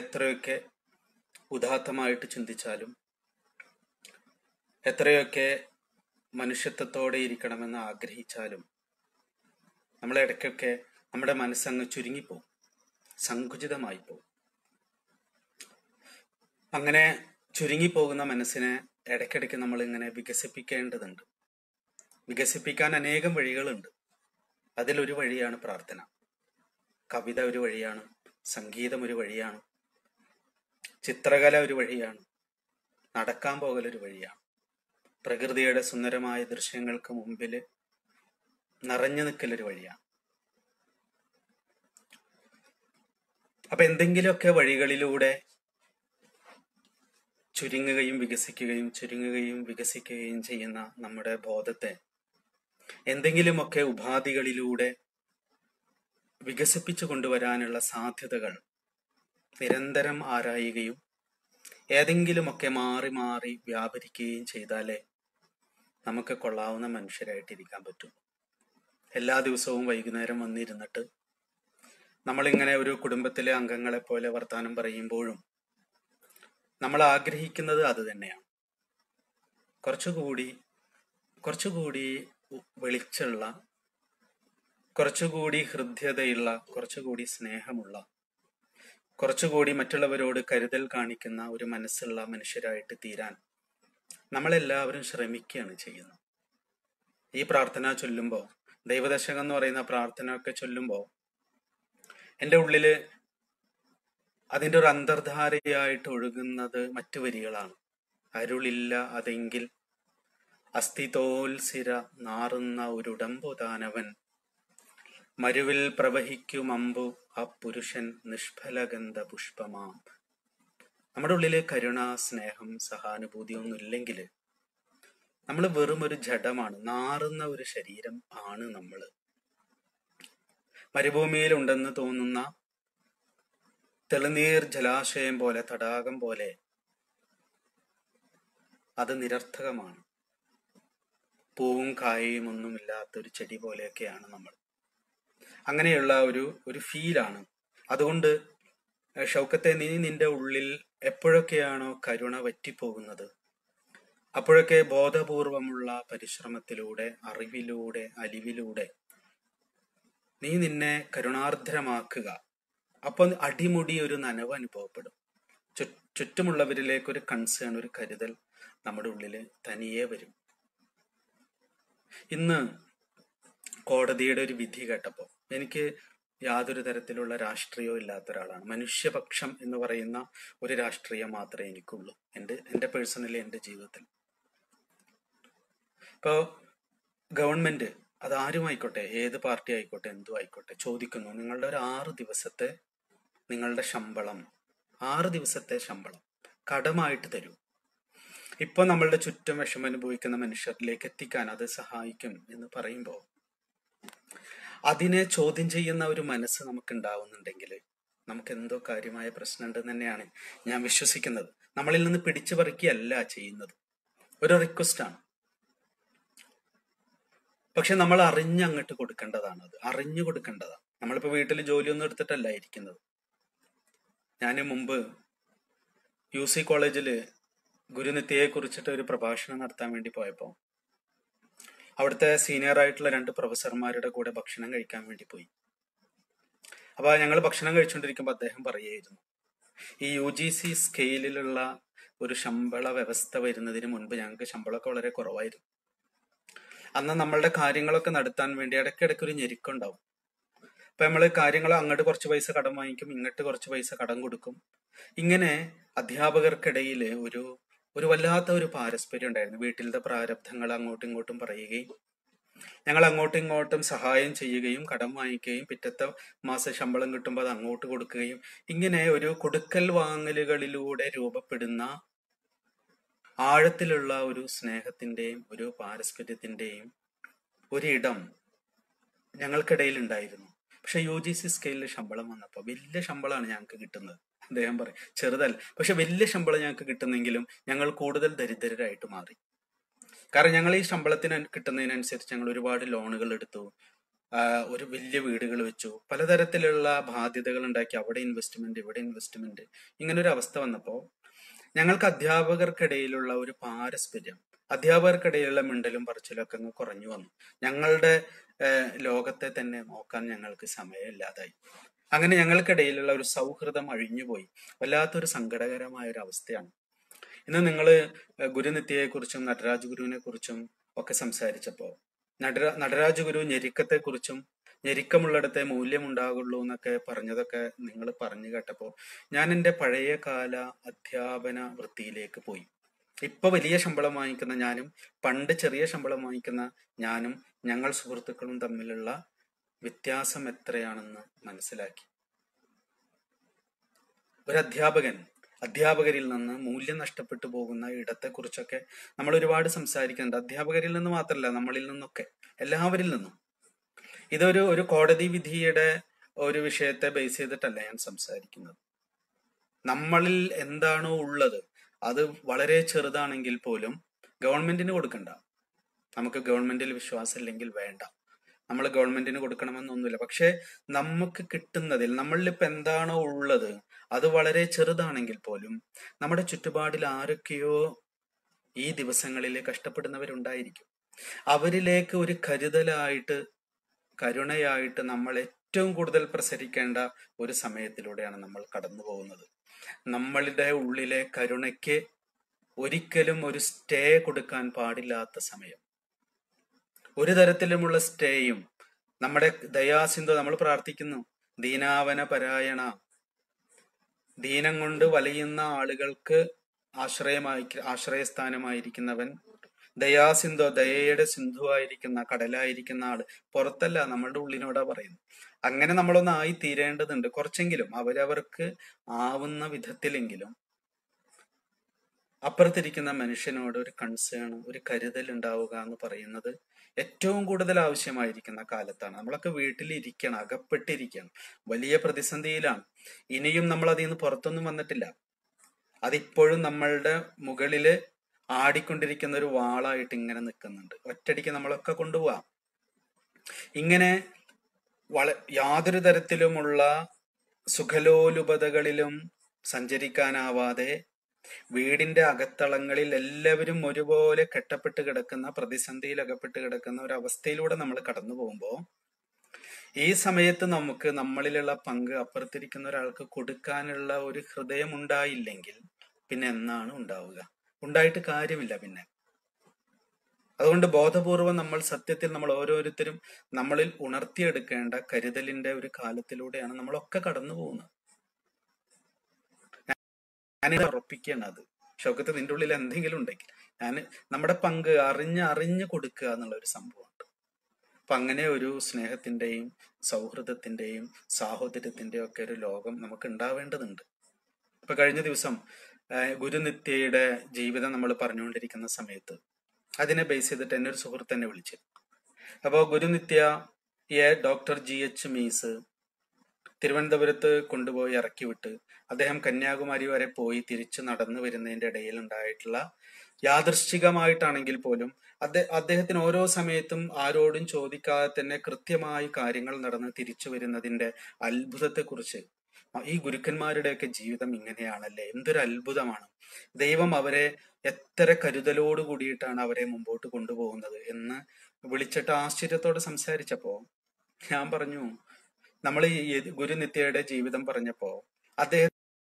എത്രയൊക്കെ ഉദാത്തമായിട്ട് ചിന്തിച്ചാലും എത്രയൊക്കെ മനുഷ്യത്വത്തോടെ ഇരിക്കണമെന്ന് ആഗ്രഹിച്ചാലും നമ്മൾ ഇടയ്ക്കൊക്കെ നമ്മുടെ മനസ്സങ്ങ് ചുരുങ്ങിപ്പോവും സങ്കുചിതമായി പോകും അങ്ങനെ ചുരുങ്ങിപ്പോകുന്ന മനസ്സിനെ ഇടയ്ക്കിടയ്ക്ക് നമ്മൾ ഇങ്ങനെ വികസിപ്പിക്കേണ്ടതുണ്ട് വികസിപ്പിക്കാൻ അനേകം വഴികളുണ്ട് അതിലൊരു വഴിയാണ് പ്രാർത്ഥന കവിത ഒരു വഴിയാണ് സംഗീതം ഒരു വഴിയാണ് ചിത്രകല ഒരു വഴിയാണ് നടക്കാൻ പോകൽ ഒരു വഴിയാണ് പ്രകൃതിയുടെ സുന്ദരമായ ദൃശ്യങ്ങൾക്ക് മുമ്പിൽ നിറഞ്ഞു നിൽക്കലൊരു വഴിയാണ് അപ്പൊ എന്തെങ്കിലുമൊക്കെ വഴികളിലൂടെ ചുരുങ്ങുകയും വികസിക്കുകയും ചുരുങ്ങുകയും വികസിക്കുകയും ചെയ്യുന്ന നമ്മുടെ ബോധത്തെ എന്തെങ്കിലുമൊക്കെ ഉപാധികളിലൂടെ വികസിപ്പിച്ചു കൊണ്ടുവരാനുള്ള സാധ്യതകൾ നിരന്തരം ആരായുകയും ഏതെങ്കിലുമൊക്കെ മാറി മാറി വ്യാപരിക്കുകയും ചെയ്താലേ നമുക്ക് കൊള്ളാവുന്ന മനുഷ്യരായിട്ടിരിക്കാൻ പറ്റും എല്ലാ ദിവസവും വൈകുന്നേരം വന്നിരുന്നിട്ട് നമ്മളിങ്ങനെ ഒരു കുടുംബത്തിലെ അംഗങ്ങളെ പോലെ വർത്താനം പറയുമ്പോഴും നമ്മൾ ആഗ്രഹിക്കുന്നത് അത് തന്നെയാണ് കുറച്ചുകൂടി കുറച്ചുകൂടി ഉ- വെളിച്ചുള്ള കുറച്ചുകൂടി ഹൃദ്യതയുള്ള കുറച്ചുകൂടി സ്നേഹമുള്ള കുറച്ചുകൂടി മറ്റുള്ളവരോട് കരുതൽ കാണിക്കുന്ന ഒരു മനസ്സുള്ള മനുഷ്യരായിട്ട് തീരാൻ നമ്മളെല്ലാവരും ശ്രമിക്കുകയാണ് ചെയ്യുന്നത് ഈ പ്രാർത്ഥന ചൊല്ലുമ്പോൾ ദൈവദശകം എന്ന് പറയുന്ന പ്രാർത്ഥന ഒക്കെ ചൊല്ലുമ്പോൾ എൻ്റെ ഉള്ളില് അതിൻ്റെ ഒരു അന്തർധാരയായിട്ട് ഒഴുകുന്നത് മറ്റു വരികളാണ് അരുളില്ല അതെങ്കിൽ അസ്ഥിതോൽസിര നാറുന്ന ഒരുടമ്പുതാനവൻ മരുവിൽ പ്രവഹിക്കും അമ്പു ആ പുരുഷൻ നിഷ്ഫലഗന്ധ പുഷ്പമാം നമ്മുടെ ഉള്ളില് കരുണ സ്നേഹം സഹാനുഭൂതി ഒന്നും ഇല്ലെങ്കിൽ നമ്മൾ വെറും ഒരു ജഡമാണ് നാറുന്ന ഒരു ശരീരം ആണ് നമ്മൾ മരുഭൂമിയിൽ ഉണ്ടെന്ന് തോന്നുന്ന തെളിനീർ ജലാശയം പോലെ തടാകം പോലെ അത് നിരർത്ഥകമാണ് പൂവും കായയും ഒന്നുമില്ലാത്ത ഒരു ചെടി പോലെയൊക്കെയാണ് നമ്മൾ അങ്ങനെയുള്ള ഒരു ഒരു ഫീലാണ് അതുകൊണ്ട് ഏഹ് ഷൗക്കത്തെ നീ നിന്റെ ഉള്ളിൽ എപ്പോഴൊക്കെയാണോ കരുണ വറ്റിപ്പോകുന്നത് അപ്പോഴൊക്കെ ബോധപൂർവമുള്ള പരിശ്രമത്തിലൂടെ അറിവിലൂടെ അലിവിലൂടെ നീ നിന്നെ കരുണാർദ്രമാക്കുക അപ്പൊ അടിമുടി ഒരു നനവ് അനുഭവപ്പെടും ചു- ചുറ്റുമുള്ളവരിലേക്ക് ഒരു കൺസേൺ ഒരു കരുതൽ നമ്മുടെ ഉള്ളില് തനിയെ വരും ഇന്ന് കോടതിയുടെ ഒരു വിധി കേട്ടപ്പോ എനിക്ക് യാതൊരു തരത്തിലുള്ള രാഷ്ട്രീയവും ഇല്ലാത്ത ഒരാളാണ് മനുഷ്യപക്ഷം എന്ന് പറയുന്ന ഒരു രാഷ്ട്രീയം മാത്രമേ എനിക്കുള്ളൂ എൻ്റെ എൻ്റെ പേഴ്സണലി എൻ്റെ ജീവിതത്തിൽ ഇപ്പോ ഗവൺമെന്റ് അത് ആരും ആയിക്കോട്ടെ ഏത് പാർട്ടി ആയിക്കോട്ടെ എന്തും ആയിക്കോട്ടെ ചോദിക്കുന്നു നിങ്ങളുടെ ഒരു ആറ് ദിവസത്തെ നിങ്ങളുടെ ശമ്പളം ആറ് ദിവസത്തെ ശമ്പളം കടമായിട്ട് തരൂ ഇപ്പൊ നമ്മളുടെ ചുറ്റും വിഷമം അനുഭവിക്കുന്ന മനുഷ്യരിലേക്ക് എത്തിക്കാൻ അത് സഹായിക്കും എന്ന് പറയുമ്പോൾ അതിനെ ചോദ്യം ചെയ്യുന്ന ഒരു മനസ്സ് നമുക്ക് ഉണ്ടാവുന്നുണ്ടെങ്കിൽ നമുക്ക് എന്തോ കാര്യമായ പ്രശ്നമുണ്ടെന്ന് തന്നെയാണ് ഞാൻ വിശ്വസിക്കുന്നത് നമ്മളിൽ നിന്ന് പിടിച്ചു പറിക്കുകയല്ല ചെയ്യുന്നത് ഒരു റിക്വസ്റ്റ് ആണ് പക്ഷെ നമ്മൾ അറിഞ്ഞ് അങ്ങോട്ട് കൊടുക്കേണ്ടതാണ് അത് അറിഞ്ഞു കൊടുക്കേണ്ടതാണ് നമ്മളിപ്പോ വീട്ടിൽ ജോലിയൊന്നും എടുത്തിട്ടല്ല ഇരിക്കുന്നത് ഞാൻ മുമ്പ് യു സി കോളേജിൽ ഗുരുനിത്യയെ കുറിച്ചിട്ട് ഒരു പ്രഭാഷണം നടത്താൻ വേണ്ടി പോയപ്പോൾ അവിടുത്തെ സീനിയർ ആയിട്ടുള്ള രണ്ട് പ്രൊഫസർമാരുടെ കൂടെ ഭക്ഷണം കഴിക്കാൻ വേണ്ടി പോയി അപ്പൊ ഞങ്ങൾ ഭക്ഷണം കഴിച്ചുകൊണ്ടിരിക്കുമ്പോൾ അദ്ദേഹം പറയുമായിരുന്നു ഈ യു ജി സി സ്കെയിലിലുള്ള ഒരു ശമ്പള വ്യവസ്ഥ വരുന്നതിന് മുൻപ് ഞങ്ങൾക്ക് ശമ്പളമൊക്കെ വളരെ കുറവായിരുന്നു അന്ന് നമ്മളുടെ കാര്യങ്ങളൊക്കെ നടത്താൻ വേണ്ടി ഇടയ്ക്കിടയ്ക്ക് ഒരു ഞെരുക്കുണ്ടാവും അപ്പൊ നമ്മൾ കാര്യങ്ങൾ അങ്ങോട്ട് കുറച്ച് പൈസ കടം വാങ്ങിക്കും ഇങ്ങോട്ട് കുറച്ച് പൈസ കടം കൊടുക്കും ഇങ്ങനെ അധ്യാപകർക്കിടയിൽ ഒരു ഒരു വല്ലാത്ത ഒരു പാരസ്പര്യം ഉണ്ടായിരുന്നു വീട്ടിലത്തെ പ്രാരബ്ധങ്ങൾ അങ്ങോട്ടും ഇങ്ങോട്ടും പറയുകയും ഞങ്ങൾ അങ്ങോട്ടും ഇങ്ങോട്ടും സഹായം ചെയ്യുകയും കടം വാങ്ങിക്കുകയും പിറ്റത്തെ മാസം ശമ്പളം കിട്ടുമ്പോൾ അത് അങ്ങോട്ട് കൊടുക്കുകയും ഇങ്ങനെ ഒരു കൊടുക്കൽ വാങ്ങലുകളിലൂടെ രൂപപ്പെടുന്ന ആഴത്തിലുള്ള ഒരു സ്നേഹത്തിന്റെയും ഒരു പാരസ്പര്യത്തിന്റെയും ഒരിടം ഞങ്ങൾക്കിടയിൽ ഉണ്ടായിരുന്നു പക്ഷെ യു ജി സി സ്കെയിലിൽ ശമ്പളം വന്നപ്പോൾ വലിയ ശമ്പളമാണ് ഞങ്ങൾക്ക് കിട്ടുന്നത് അദ്ദേഹം പറയും ചെറുതല്ല പക്ഷെ വലിയ ശമ്പളം ഞങ്ങൾക്ക് കിട്ടുന്നെങ്കിലും ഞങ്ങൾ കൂടുതൽ ദരിദ്രരായിട്ട് മാറി കാരണം ഞങ്ങൾ ഈ ശമ്പളത്തിന് കിട്ടുന്നതിനനുസരിച്ച് ഞങ്ങൾ ഒരുപാട് ലോണുകൾ എടുത്തു ആ, ഒരു വലിയ വീടുകൾ വെച്ചു പലതരത്തിലുള്ള ബാധ്യതകൾ ഉണ്ടാക്കി അവിടെ ഇൻവെസ്റ്റ്മെന്റ് ഇവിടെ ഇൻവെസ്റ്റ്മെന്റ് ഇങ്ങനെ ഒരു അവസ്ഥ വന്നപ്പോൾ ഞങ്ങൾക്ക് അധ്യാപകർക്കിടയിലുള്ള ഒരു പാരസ്പര്യം അധ്യാപകർക്കിടയിലുള്ള മിണ്ടലും പറച്ചിലും ഒക്കെ അങ്ങ് കുറഞ്ഞു വന്നു ഞങ്ങളുടെ ഏഹ്, ലോകത്തെ തന്നെ നോക്കാൻ ഞങ്ങൾക്ക് സമയമില്ലാതായി അങ്ങനെ ഞങ്ങൾക്കിടയിലുള്ള ഒരു സൗഹൃദം അഴിഞ്ഞുപോയി വല്ലാത്തൊരു സങ്കടകരമായ ഒരു അവസ്ഥയാണ് ഇന്ന് നിങ്ങൾ ഗുരുനിത്യയെ കുറിച്ചും നടരാജ ഗുരുവിനെ കുറിച്ചും ഒക്കെ സംസാരിച്ചപ്പോൾ നടരാ നടരാജ ഗുരു ഞെരുക്കത്തെ കുറിച്ചും ഞെരുക്കമുള്ളിടത്തെ മൂല്യമുണ്ടാകുള്ളൂ എന്നൊക്കെ പറഞ്ഞതൊക്കെ നിങ്ങൾ പറഞ്ഞു കേട്ടപ്പോൾ ഞാൻ എൻ്റെ പഴയ കാല അധ്യാപന വൃത്തിയിലേക്ക് പോയി ഇപ്പൊ വലിയ ശമ്പളം വാങ്ങിക്കുന്ന ഞാനും പണ്ട് ചെറിയ ശമ്പളം വാങ്ങിക്കുന്ന ഞാനും ഞങ്ങൾ സുഹൃത്തുക്കളും തമ്മിലുള്ള വ്യത്യാസം എത്രയാണെന്ന് മനസ്സിലാക്കി ഒരു അധ്യാപകൻ അധ്യാപകരിൽ നിന്ന് മൂല്യം നഷ്ടപ്പെട്ടു പോകുന്ന ഇടത്തെക്കുറിച്ചൊക്കെ നമ്മൾ ഒരുപാട് സംസാരിക്കുന്നുണ്ട് അധ്യാപകരിൽ നിന്ന് മാത്രമല്ല നമ്മളിൽ നിന്നൊക്കെ എല്ലാവരിൽ നിന്നും ഇതൊരു ഒരു കോടതി വിധിയുടെ ഒരു വിഷയത്തെ ബേസ് ചെയ്തിട്ടല്ല ഞാൻ സംസാരിക്കുന്നത് നമ്മളിൽ എന്താണോ ഉള്ളത് അത് വളരെ ചെറുതാണെങ്കിൽ പോലും ഗവൺമെന്റിന് കൊടുക്കണ്ട നമുക്ക് ഗവൺമെന്റിൽ വിശ്വാസം ഇല്ലെങ്കിൽ വേണ്ട നമ്മൾ ഗവൺമെന്റിന് കൊടുക്കണമെന്നൊന്നുമില്ല പക്ഷെ നമുക്ക് കിട്ടുന്നതിൽ നമ്മളിൽ ഇപ്പൊ എന്താണോ ഉള്ളത് അത് വളരെ ചെറുതാണെങ്കിൽ പോലും നമ്മുടെ ചുറ്റുപാടിൽ ആരൊക്കെയോ ഈ ദിവസങ്ങളിൽ കഷ്ടപ്പെടുന്നവരുണ്ടായിരിക്കും അവരിലേക്ക് ഒരു കരുതലായിട്ട് കരുണയായിട്ട് നമ്മൾ ഏറ്റവും കൂടുതൽ പ്രസരിക്കേണ്ട ഒരു സമയത്തിലൂടെയാണ് നമ്മൾ കടന്നു പോകുന്നത് നമ്മളുടെ ഉള്ളിലെ കരുണയ്ക്ക് ഒരിക്കലും ഒരു സ്റ്റേ കൊടുക്കാൻ പാടില്ലാത്ത സമയം ഒരു തരത്തിലുമുള്ള സ്റ്റേയും നമ്മുടെ ദയാസിന്ധു നമ്മൾ പ്രാർത്ഥിക്കുന്നു ദീനാവന പരായണ ദീനം കൊണ്ട് വലയുന്ന ആളുകൾക്ക് ആശ്രയമായി ആശ്രയസ്ഥാനമായിരിക്കുന്നവൻ ദയാസിന്ധു ദയയുടെ സിന്ധുവായിരിക്കുന്ന കടലായിരിക്കുന്ന ആള് പുറത്തല്ല നമ്മളുടെ ഉള്ളിനോടാ പറയുന്നത് അങ്ങനെ നമ്മളൊന്ന് ആയി തീരേണ്ടതുണ്ട് കുറച്ചെങ്കിലും അവരവർക്ക് ആവുന്ന വിധത്തിലെങ്കിലും അപ്പുറത്തിരിക്കുന്ന മനുഷ്യനോട് ഒരു കൺസേൺ ഒരു കരുതൽ ഉണ്ടാവുക എന്ന് പറയുന്നത് ഏറ്റവും കൂടുതൽ ആവശ്യമായിരിക്കുന്ന കാലത്താണ് നമ്മളൊക്കെ വീട്ടിലിരിക്കണം അകപ്പെട്ടിരിക്കണം വലിയ പ്രതിസന്ധിയിലാണ് ഇനിയും നമ്മൾ അതിൽ നിന്ന് പുറത്തൊന്നും വന്നിട്ടില്ല അതിപ്പോഴും നമ്മളുടെ മുകളില് ആടിക്കൊണ്ടിരിക്കുന്ന ഒരു വാളായിട്ട് ഇങ്ങനെ നിൽക്കുന്നുണ്ട് ഒറ്റയടിക്ക് നമ്മളൊക്കെ കൊണ്ടുപോവാം ഇങ്ങനെ വള യാതൊരു തരത്തിലുമുള്ള സുഖലോലുപതകളിലും സഞ്ചരിക്കാനാവാതെ വീടിന്റെ അകത്തളങ്ങളിൽ എല്ലാവരും ഒരുപോലെ കെട്ടപ്പെട്ട് കിടക്കുന്ന പ്രതിസന്ധിയിൽ അകപ്പെട്ട് കിടക്കുന്ന ഒരു അവസ്ഥയിലൂടെ നമ്മൾ കടന്നു പോകുമ്പോൾ ഈ സമയത്ത് നമുക്ക് നമ്മളിലുള്ള പങ്ക് അപ്പുറത്തിരിക്കുന്ന ഒരാൾക്ക് കൊടുക്കാനുള്ള ഒരു ഹൃദയം ഉണ്ടായില്ലെങ്കിൽ പിന്നെ എന്നാണ് ഉണ്ടാവുക ഉണ്ടായിട്ട് കാര്യമില്ല പിന്നെ അതുകൊണ്ട് ബോധപൂർവം നമ്മൾ സത്യത്തിൽ നമ്മൾ ഓരോരുത്തരും നമ്മളിൽ ഉണർത്തിയെടുക്കേണ്ട കരുതലിന്റെ ഒരു കാലത്തിലൂടെയാണ് നമ്മളൊക്കെ കടന്നു പോകുന്നത് ഞാനിത് ഉറപ്പിക്കുകയാണ് അത് ഷൗക്കത്ത് നിന്റെ ഉള്ളിൽ എന്തെങ്കിലും ഉണ്ടെങ്കിൽ ഞാൻ നമ്മുടെ പങ്ക് അറിഞ്ഞ് അറിഞ്ഞ് കൊടുക്കുക എന്നുള്ള ഒരു സംഭവമുണ്ട് അപ്പൊ അങ്ങനെ ഒരു സ്നേഹത്തിന്റെയും സൗഹൃദത്തിന്റെയും സാഹോദര്യത്തിന്റെയും ഒക്കെ ഒരു ലോകം നമുക്ക് ഉണ്ടാവേണ്ടതുണ്ട് ഇപ്പൊ കഴിഞ്ഞ ദിവസം ആഹ് ഗുരുനിത്യയുടെ ജീവിതം നമ്മൾ പറഞ്ഞുകൊണ്ടിരിക്കുന്ന സമയത്ത് അതിനെ ബേസ് ചെയ്തിട്ട് എന്നെ ഒരു സുഹൃത്ത് എന്നെ വിളിച്ചു അപ്പോൾ ഗുരുനിത്യ എ ഡോക്ടർ ജി എച്ച് മീസ് തിരുവനന്തപുരത്ത് കൊണ്ടുപോയി ഇറക്കി വിട്ട് അദ്ദേഹം കന്യാകുമാരി വരെ പോയി തിരിച്ചു നടന്നു വരുന്നതിന്റെ ഇടയിൽ ഉണ്ടായിട്ടുള്ള യാദൃശ്ചികമായിട്ടാണെങ്കിൽ പോലും അദ്ദേഹ അദ്ദേഹത്തിന് ഓരോ സമയത്തും ആരോടും ചോദിക്കാതെ തന്നെ കൃത്യമായി കാര്യങ്ങൾ നടന്ന് തിരിച്ചു വരുന്നതിന്റെ അത്ഭുതത്തെക്കുറിച്ച് ഈ ഗുരുക്കന്മാരുടെയൊക്കെ ജീവിതം ഇങ്ങനെയാണല്ലേ എന്തൊരു അത്ഭുതമാണ് ദൈവം അവരെ എത്ര കരുതലോട് കൂടിയിട്ടാണ് അവരെ മുമ്പോട്ട് കൊണ്ടുപോകുന്നത് എന്ന് വിളിച്ചിട്ട് ആശ്ചര്യത്തോടെ സംസാരിച്ചപ്പോ ഞാൻ പറഞ്ഞു നമ്മൾ ഈ ഗുരുനിത്യയുടെ ജീവിതം പറഞ്ഞപ്പോ അദ്ദേഹം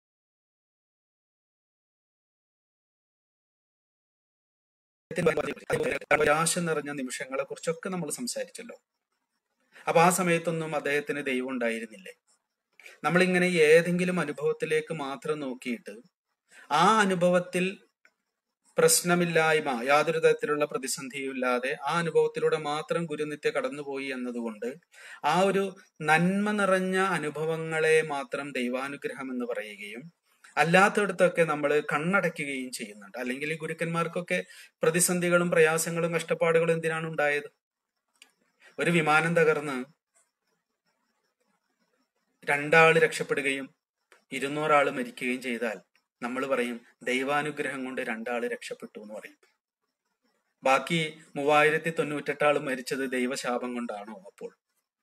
നിരാശ നിറഞ്ഞ നിമിഷങ്ങളെ കുറിച്ചൊക്കെ നമ്മൾ സംസാരിച്ചല്ലോ അപ്പൊ ആ സമയത്തൊന്നും അദ്ദേഹത്തിന് ദൈവം ഉണ്ടായിരുന്നില്ലേ നമ്മളിങ്ങനെ ഏതെങ്കിലും അനുഭവത്തിലേക്ക് മാത്രം നോക്കിയിട്ട് ആ അനുഭവത്തിൽ പ്രശ്നമില്ലായ്മ യാതൊരു തരത്തിലുള്ള പ്രതിസന്ധിയും ഇല്ലാതെ ആ അനുഭവത്തിലൂടെ മാത്രം ഗുരുനിത്യ കടന്നുപോയി എന്നതുകൊണ്ട് ആ ഒരു നന്മ നിറഞ്ഞ അനുഭവങ്ങളെ മാത്രം ദൈവാനുഗ്രഹം എന്ന് പറയുകയും അല്ലാത്തടത്തൊക്കെ നമ്മൾ കണ്ണടയ്ക്കുകയും ചെയ്യുന്നുണ്ട് അല്ലെങ്കിൽ ഈ ഗുരുക്കന്മാർക്കൊക്കെ പ്രതിസന്ധികളും പ്രയാസങ്ങളും കഷ്ടപ്പാടുകളും എന്തിനാണ് ഉണ്ടായത് ഒരു വിമാനം തകർന്ന് രണ്ടാള് രക്ഷപ്പെടുകയും ഇരുന്നൂറാള് മരിക്കുകയും ചെയ്താൽ നമ്മൾ പറയും ദൈവാനുഗ്രഹം കൊണ്ട് രണ്ടാള് രക്ഷപ്പെട്ടു എന്ന് പറയും ബാക്കി മൂവായിരത്തി തൊണ്ണൂറ്റെട്ടാള് മരിച്ചത് ദൈവശാപം കൊണ്ടാണോ അപ്പോൾ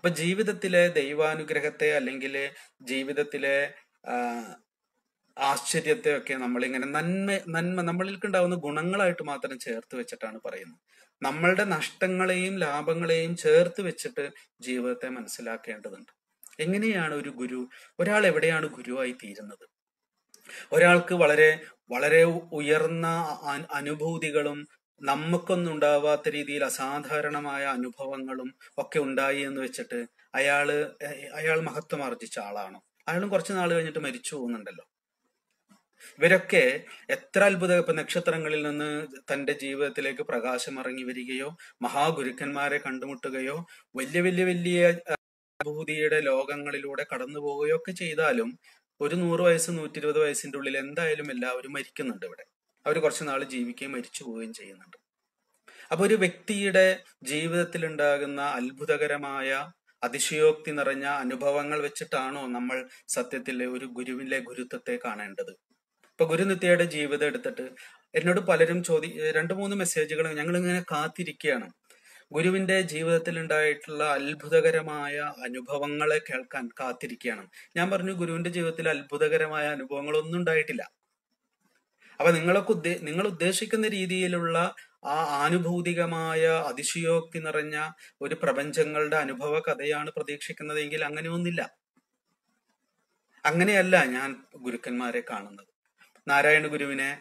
അപ്പൊ ജീവിതത്തിലെ ദൈവാനുഗ്രഹത്തെ അല്ലെങ്കിൽ ജീവിതത്തിലെ ആ, ആശ്ചര്യത്തെ ഒക്കെ നമ്മളിങ്ങനെ നന്മ നന്മ നമ്മളിലേക്ക് ഉണ്ടാവുന്ന ഗുണങ്ങളായിട്ട് മാത്രം ചേർത്ത് വെച്ചിട്ടാണ് പറയുന്നത് നമ്മളുടെ നഷ്ടങ്ങളെയും ലാഭങ്ങളെയും ചേർത്ത് വെച്ചിട്ട് ജീവിതത്തെ മനസ്സിലാക്കേണ്ടതുണ്ട് എങ്ങനെയാണ് ഒരു ഗുരു ഒരാൾ എവിടെയാണ് ഗുരുവായി തീരുന്നത് ഒരാൾക്ക് വളരെ വളരെ ഉയർന്ന അ- അനുഭൂതികളും നമുക്കൊന്നും ഉണ്ടാവാത്ത രീതിയിൽ അസാധാരണമായ അനുഭവങ്ങളും ഒക്കെ ഉണ്ടായി എന്ന് വെച്ചിട്ട് അയാള് എ- അയാൾ മഹത്വം ആർജിച്ച ആളാണോ അയാളും കുറച്ച് നാൾ കഴിഞ്ഞിട്ട് മരിച്ചു പോകുന്നുണ്ടല്ലോ ഇവരൊക്കെ എത്ര അത്ഭുത ഇപ്പൊ നക്ഷത്രങ്ങളിൽ നിന്ന് തന്റെ ജീവിതത്തിലേക്ക് പ്രകാശം ഇറങ്ങി വരികയോ മഹാഗുരുക്കന്മാരെ കണ്ടുമുട്ടുകയോ വലിയ വലിയ വലിയ അനുഭൂതിയുടെ ലോകങ്ങളിലൂടെ കടന്നു പോവുകയോ ഒക്കെ ചെയ്താലും ഒരു നൂറ് വയസ്സ് നൂറ്റി ഇരുപത് വയസ്സിന്റെ ഉള്ളിൽ എന്തായാലും എല്ലാവരും മരിക്കുന്നുണ്ട് ഇവിടെ അവർ കുറച്ച് നാൾ ജീവിക്കുകയും മരിച്ചു പോവുകയും ചെയ്യുന്നുണ്ട് അപ്പൊ ഒരു വ്യക്തിയുടെ ജീവിതത്തിൽ ഉണ്ടാകുന്ന അത്ഭുതകരമായ അതിശയോക്തി നിറഞ്ഞ അനുഭവങ്ങൾ വെച്ചിട്ടാണോ നമ്മൾ സത്യത്തിൽ ഒരു ഗുരുവിന്റെ ഗുരുത്വത്തെ കാണേണ്ടത് ഇപ്പൊ ഗുരുനിത്യയുടെ ജീവിതം എടുത്തിട്ട് എന്നോട് പലരും ചോദി രണ്ടു മൂന്ന് മെസ്സേജുകൾ ഞങ്ങൾ ഇങ്ങനെ കാത്തിരിക്കുകയാണ് ഗുരുവിന്റെ ജീവിതത്തിൽ ഉണ്ടായിട്ടുള്ള അത്ഭുതകരമായ അനുഭവങ്ങളെ കേൾക്കാൻ കാത്തിരിക്കുകയാണ് ഞാൻ പറഞ്ഞു ഗുരുവിന്റെ ജീവിതത്തിൽ അത്ഭുതകരമായ അനുഭവങ്ങളൊന്നും ഉണ്ടായിട്ടില്ല അപ്പൊ നിങ്ങളൊക്കെ ഉദ്ദേ നിങ്ങൾ ഉദ്ദേശിക്കുന്ന രീതിയിലുള്ള ആ ആനുഭൂതികമായ അതിശയോക്തി നിറഞ്ഞ ഒരു പ്രപഞ്ചങ്ങളുടെ അനുഭവ കഥയാണ് പ്രതീക്ഷിക്കുന്നതെങ്കിൽ അങ്ങനെയൊന്നില്ല അങ്ങനെയല്ല ഞാൻ ഗുരുക്കന്മാരെ കാണുന്നത് നാരായണ ഗുരുവിനെ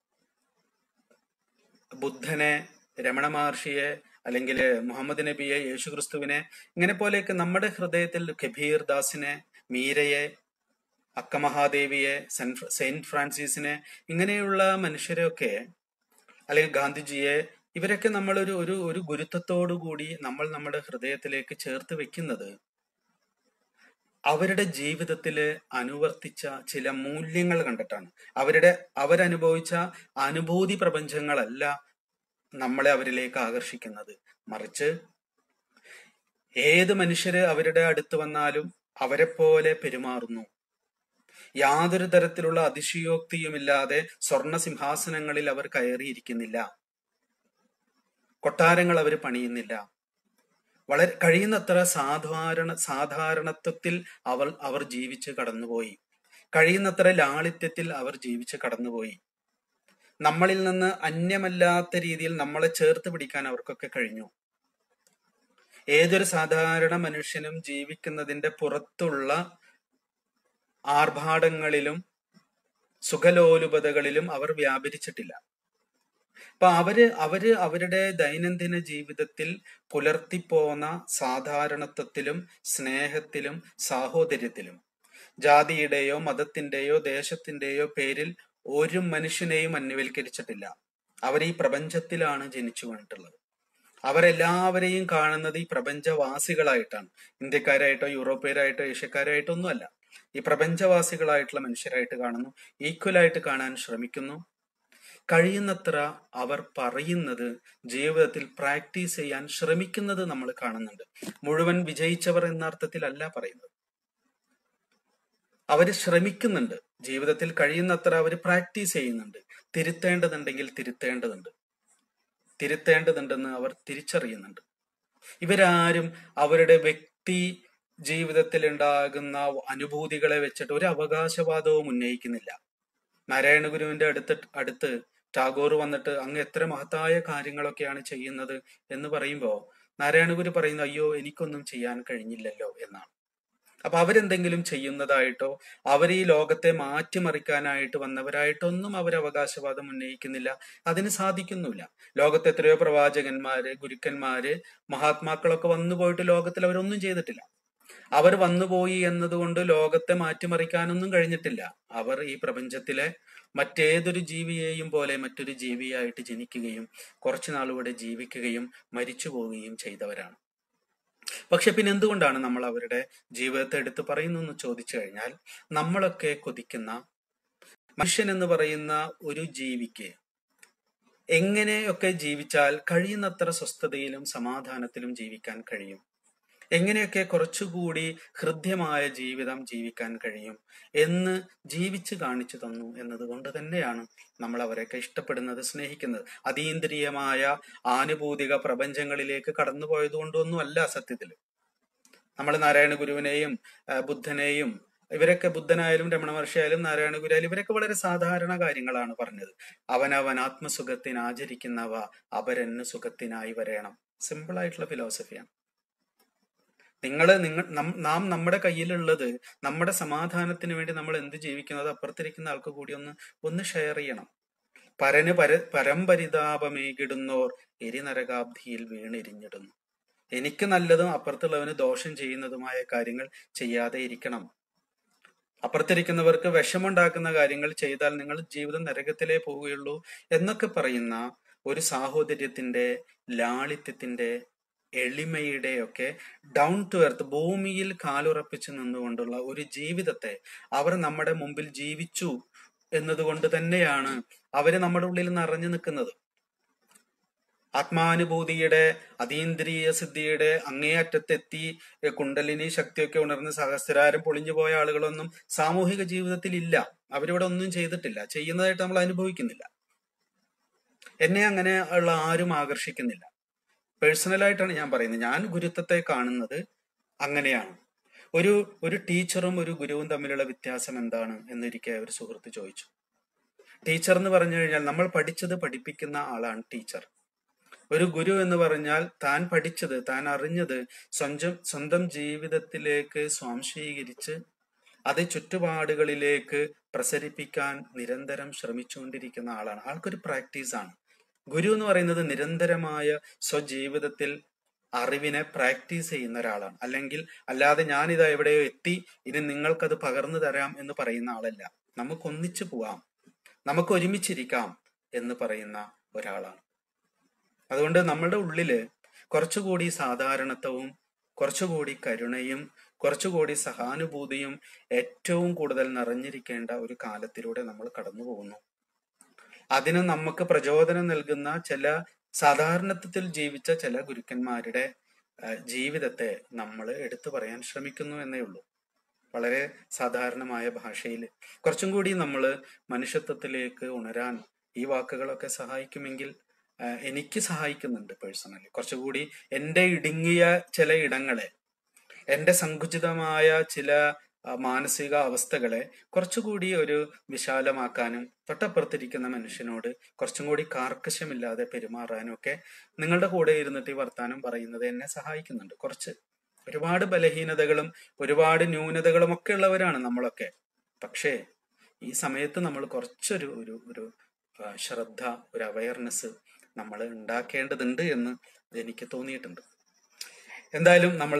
ബുദ്ധനെ രമണ മഹർഷിയെ അല്ലെങ്കിൽ മുഹമ്മദ് നബിയെ യേശുക്രിസ്തുവിനെ ഇങ്ങനെ പോലെയൊക്കെ നമ്മുടെ ഹൃദയത്തിൽ കബീർ ദാസിനെ മീരയെ അക്കമഹാദേവിയെ സെന്റ് സെയിന്റ് ഫ്രാൻസിസിനെ ഇങ്ങനെയുള്ള മനുഷ്യരെയൊക്കെ അല്ലെങ്കിൽ ഗാന്ധിജിയെ ഇവരൊക്കെ നമ്മളൊരു ഒരു ഒരു ഗുരുത്വത്തോടു കൂടി നമ്മൾ നമ്മുടെ ഹൃദയത്തിലേക്ക് ചേർത്ത് വെക്കുന്നത് അവരുടെ ജീവിതത്തിൽ അനുവർത്തിച്ച ചില മൂല്യങ്ങൾ കണ്ടിട്ടാണ് അവരുടെ അവരനുഭവിച്ച അനുഭൂതി പ്രപഞ്ചങ്ങളല്ല നമ്മളെ അവരിലേക്ക് ആകർഷിക്കുന്നത് മറിച്ച് ഏത് മനുഷ്യര് അവരുടെ അടുത്ത് വന്നാലും അവരെ പോലെ പെരുമാറുന്നു യാതൊരു തരത്തിലുള്ള അതിശയോക്തിയുമില്ലാതെ സ്വർണ സിംഹാസനങ്ങളിൽ അവർ കയറിയിരിക്കുന്നില്ല കൊട്ടാരങ്ങൾ അവർ പണിയുന്നില്ല വളരെ കഴിയുന്നത്ര സാധാരണ സാധാരണത്വത്തിൽ അവർ അവർ ജീവിച്ച് കടന്നുപോയി കഴിയുന്നത്ര ലാളിത്യത്തിൽ അവർ ജീവിച്ച് കടന്നുപോയി നമ്മളിൽ നിന്ന് അന്യമല്ലാത്ത രീതിയിൽ നമ്മളെ ചേർത്ത് പിടിക്കാൻ അവർക്കൊക്കെ കഴിഞ്ഞു ഏതൊരു സാധാരണ മനുഷ്യനും ജീവിക്കുന്നതിന്റെ പുറത്തുള്ള ആർഭാടങ്ങളിലും സുഖലോലുപതകളിലും അവർ വ്യാപരിച്ചിട്ടില്ല അപ്പൊ അവര് അവര് അവരുടെ ദൈനംദിന ജീവിതത്തിൽ പുലർത്തിപ്പോന്ന സാധാരണത്വത്തിലും സ്നേഹത്തിലും സാഹോദര്യത്തിലും ജാതിയുടെയോ മതത്തിന്റെയോ ദേശത്തിന്റെയോ പേരിൽ ഒരു മനുഷ്യനെയും അന്യവൽക്കരിച്ചിട്ടില്ല അവർ ഈ പ്രപഞ്ചത്തിലാണ് ജനിച്ചു വീണിട്ടുള്ളത് അവരെല്ലാവരെയും കാണുന്നത് ഈ പ്രപഞ്ചവാസികളായിട്ടാണ് ഇന്ത്യക്കാരായിട്ടോ യൂറോപ്യരായിട്ടോ ഏഷ്യക്കാരായിട്ടോ ഒന്നുമല്ല ഈ പ്രപഞ്ചവാസികളായിട്ടുള്ള മനുഷ്യരായിട്ട് കാണുന്നു ഈക്വലായിട്ട് കാണാൻ ശ്രമിക്കുന്നു കഴിയുന്നത്ര അവർ പറയുന്നത് ജീവിതത്തിൽ പ്രാക്ടീസ് ചെയ്യാൻ ശ്രമിക്കുന്നത് നമ്മൾ കാണുന്നുണ്ട് മുഴുവൻ വിജയിച്ചവർ എന്ന അർത്ഥത്തിലല്ല പറയുന്നത് അവർ ശ്രമിക്കുന്നുണ്ട് ജീവിതത്തിൽ കഴിയുന്നത്ര അവർ പ്രാക്ടീസ് ചെയ്യുന്നുണ്ട് തിരുത്തേണ്ടതുണ്ടെങ്കിൽ തിരുത്തേണ്ടതുണ്ട് തിരുത്തേണ്ടതുണ്ടെന്ന് അവർ തിരിച്ചറിയുന്നുണ്ട് ഇവരാരും അവരുടെ വ്യക്തി ജീവിതത്തിൽ ഉണ്ടാകുന്ന അനുഭൂതികളെ വെച്ചിട്ട് ഒരു അവകാശവാദവും ഉന്നയിക്കുന്നില്ല നാരായണ ഗുരുവിന്റെ അടുത്ത് അടുത്ത് ടാഗോർ വന്നിട്ട് അങ്ങ് എത്ര മഹത്തായ കാര്യങ്ങളൊക്കെയാണ് ചെയ്യുന്നത് എന്ന് പറയുമ്പോൾ നാരായണ ഗുരു പറയുന്നു അയ്യോ എനിക്കൊന്നും ചെയ്യാൻ കഴിഞ്ഞില്ലല്ലോ എന്നാണ് അപ്പൊ അവരെന്തെങ്കിലും ചെയ്യുന്നതായിട്ടോ അവർ ഈ ലോകത്തെ മാറ്റിമറിക്കാനായിട്ട് വന്നവരായിട്ടൊന്നും അവർ അവകാശവാദം ഉന്നയിക്കുന്നില്ല അതിന് സാധിക്കുന്നില്ല ലോകത്ത് എത്രയോ പ്രവാചകന്മാര് ഗുരുക്കന്മാര് മഹാത്മാക്കളൊക്കെ വന്നു പോയിട്ട് ലോകത്തിൽ അവരൊന്നും ചെയ്തിട്ടില്ല അവർ വന്നുപോയി എന്നതുകൊണ്ട് ലോകത്തെ മാറ്റിമറിക്കാനൊന്നും കഴിഞ്ഞിട്ടില്ല അവർ ഈ പ്രപഞ്ചത്തിലെ മറ്റേതൊരു ജീവിയെയും പോലെ മറ്റൊരു ജീവിയായിട്ട് ജനിക്കുകയും കുറച്ചു നാളിവിടെ ജീവിക്കുകയും മരിച്ചു പോവുകയും ചെയ്തവരാണ് പക്ഷെ പിന്നെ എന്തുകൊണ്ടാണ് നമ്മൾ അവരുടെ ജീവിതത്തെ എടുത്ത് പറയുന്നു എന്ന് ചോദിച്ചു കഴിഞ്ഞാൽ നമ്മളൊക്കെ കൊതിക്കുന്ന മനുഷ്യൻ എന്ന് പറയുന്ന ഒരു ജീവിക്ക് എങ്ങനെയൊക്കെ ജീവിച്ചാൽ കഴിയുന്നത്ര സ്വസ്ഥതയിലും സമാധാനത്തിലും ജീവിക്കാൻ കഴിയും എങ്ങനെയൊക്കെ കുറച്ചുകൂടി ഹൃദ്യമായ ജീവിതം ജീവിക്കാൻ കഴിയും എന്ന് ജീവിച്ച് കാണിച്ചു തന്നു എന്നതുകൊണ്ട് തന്നെയാണ് നമ്മൾ അവരെയൊക്കെ ഇഷ്ടപ്പെടുന്നത് സ്നേഹിക്കുന്നത് അതീന്ദ്രിയമായ ആനുഭൂതിക പ്രപഞ്ചങ്ങളിലേക്ക് കടന്നുപോയത് കൊണ്ടൊന്നും അല്ല സത്യത്തിൽ നമ്മൾ നാരായണ ഗുരുവിനെയും ആ, ബുദ്ധനെയും ഇവരൊക്കെ ബുദ്ധനായാലും രമണ മഹർഷി ആയാലും നാരായണ ഗുരു ആയാലും ഇവരൊക്കെ വളരെ സാധാരണ കാര്യങ്ങളാണ് പറഞ്ഞത് അവനവൻ ആത്മസുഖത്തിന് ആചരിക്കുന്നവ അപരന് സുഖത്തിനായി വരയണം സിമ്പിൾ ആയിട്ടുള്ള ഫിലോസഫിയാണ് നിങ്ങൾ നിങ്ങൾ നം- നാം നമ്മുടെ കയ്യിലുള്ളത് നമ്മുടെ സമാധാനത്തിന് വേണ്ടി നമ്മൾ എന്ത് ജീവിക്കുന്നത് അപ്പുറത്തിരിക്കുന്ന ആൾക്ക് കൂടി ഒന്ന് ഒന്ന് ഷെയർ ചെയ്യണം പരന് പര പരമ്പരിതാപമേകിടുന്നോർ എരിനരകാബ്ധിയിൽ വീണിരിഞ്ഞിടുന്നു എനിക്ക് നല്ലതും അപ്പുറത്തുള്ളവന് ദോഷം ചെയ്യുന്നതുമായ കാര്യങ്ങൾ ചെയ്യാതെ ഇരിക്കണം അപ്പുറത്തിരിക്കുന്നവർക്ക് വിഷമുണ്ടാക്കുന്ന കാര്യങ്ങൾ ചെയ്താൽ നിങ്ങൾ ജീവിതം നരകത്തിലേ പോവുകയുള്ളൂ എന്നൊക്കെ പറയുന്ന ഒരു സാഹോദര്യത്തിന്റെ ലാളിത്യത്തിന്റെ എളിമയുടെ ഒക്കെ ഡൗൺ ടു എർത്ത് ഭൂമിയിൽ കാലുറപ്പിച്ച് നിന്നുകൊണ്ടുള്ള ഒരു ജീവിതത്തെ അവർ നമ്മുടെ മുമ്പിൽ ജീവിച്ചു എന്നതുകൊണ്ട് തന്നെയാണ് അവര് നമ്മുടെ ഉള്ളിൽ നിറഞ്ഞു നിൽക്കുന്നത് ആത്മാനുഭൂതിയുടെ അതീന്ദ്രിയ സിദ്ധിയുടെ അങ്ങേയറ്റത്തെത്തി എ, കുണ്ടലിനി ശക്തിയൊക്കെ ഉണർന്ന് സഹസ്രാരം പൊളിഞ്ഞു പോയ ആളുകളൊന്നും സാമൂഹിക ജീവിതത്തിൽ ഇല്ല അവരിവിടെ ഒന്നും ചെയ്തിട്ടില്ല ചെയ്യുന്നതായിട്ട് നമ്മൾ അനുഭവിക്കുന്നില്ല എന്നെ അങ്ങനെ ഉള്ള ആരും ആകർഷിക്കുന്നില്ല പേഴ്സണലായിട്ടാണ് ഞാൻ പറയുന്നത് ഞാൻ ഗുരുത്വത്തെ കാണുന്നത് അങ്ങനെയാണ് ഒരു ഒരു ടീച്ചറും ഒരു ഗുരുവും തമ്മിലുള്ള വ്യത്യാസം എന്താണ് എന്നൊരിക്കൽ ഒരു സുഹൃത്ത് ചോദിച്ചു ടീച്ചർ എന്ന് പറഞ്ഞു കഴിഞ്ഞാൽ നമ്മൾ പഠിച്ചത് പഠിപ്പിക്കുന്ന ആളാണ് ടീച്ചർ ഒരു ഗുരു എന്ന് പറഞ്ഞാൽ താൻ പഠിച്ചത് താൻ അറിഞ്ഞത് സ്വന്തം സ്വന്തം ജീവിതത്തിലേക്ക് സ്വാംശീകരിച്ച് അത് ചുറ്റുപാടുകളിലേക്ക് പ്രസരിപ്പിക്കാൻ നിരന്തരം ശ്രമിച്ചുകൊണ്ടിരിക്കുന്ന ആളാണ് ആൾക്കൊരു പ്രാക്ടീസ് ആണ് ഗുരു എന്ന് പറയുന്നത് നിരന്തരമായ സ്വജീവിതത്തിൽ അറിവിനെ പ്രാക്ടീസ് ചെയ്യുന്ന ഒരാളാണ് അല്ലെങ്കിൽ അല്ലാതെ ഞാനിതാ എവിടെയോ എത്തി ഇനി നിങ്ങൾക്കത് പകർന്നു തരാം എന്ന് പറയുന്ന ആളല്ല നമുക്ക് ഒന്നിച്ചു പോവാം നമുക്ക് ഒരുമിച്ചിരിക്കാം എന്ന് പറയുന്ന ഒരാളാണ് അതുകൊണ്ട് നമ്മളുടെ ഉള്ളില് കുറച്ചുകൂടി സാധാരണത്വവും കുറച്ചുകൂടി കരുണയും കുറച്ചുകൂടി സഹാനുഭൂതിയും ഏറ്റവും കൂടുതൽ നിറഞ്ഞിരിക്കേണ്ട ഒരു കാലത്തിലൂടെ നമ്മൾ കടന്നു പോകുന്നു അതിന് നമുക്ക് പ്രചോദനം നൽകുന്ന ചില സാധാരണത്വത്തിൽ ജീവിച്ച ചില ഗുരുക്കന്മാരുടെ ആ, ജീവിതത്തെ നമ്മൾ എടുത്തു പറയാൻ ശ്രമിക്കുന്നു എന്നേ ഉള്ളൂ വളരെ സാധാരണമായ ഭാഷയിൽ കുറച്ചും കൂടി നമ്മൾ മനുഷ്യത്വത്തിലേക്ക് ഉണരാൻ ഈ വാക്കുകളൊക്കെ സഹായിക്കുമെങ്കിൽ ആ, എനിക്ക് സഹായിക്കുന്നുണ്ട് പേഴ്സണലി കുറച്ചുകൂടി എൻ്റെ ഇടുങ്ങിയ ചില ഇടങ്ങളെ എൻ്റെ സങ്കുചിതമായ ചില ആ, മാനസിക അവസ്ഥകളെ കുറച്ചുകൂടി ഒരു വിശാലമാക്കാനും തൊട്ടപ്പുറത്തിരിക്കുന്ന മനുഷ്യനോട് കുറച്ചും കൂടി കാർക്കശ്യമില്ലാതെ പെരുമാറാനും ഒക്കെ നിങ്ങളുടെ കൂടെ ഇരുന്നിട്ട് ഈ വർത്താനം പറയുന്നത് എന്നെ സഹായിക്കുന്നുണ്ട് കുറച്ച് ഒരുപാട് ബലഹീനതകളും ഒരുപാട് ന്യൂനതകളും ഒക്കെ ഉള്ളവരാണ് നമ്മളൊക്കെ പക്ഷേ ഈ സമയത്ത് നമ്മൾ കുറച്ചൊരു ഒരു ഒരു ആ, ശ്രദ്ധ ഒരു അവയർനെസ് നമ്മൾ ഉണ്ടാക്കേണ്ടതുണ്ട് എന്ന് എനിക്ക് തോന്നിയിട്ടുണ്ട് എന്തായാലും നമ്മൾ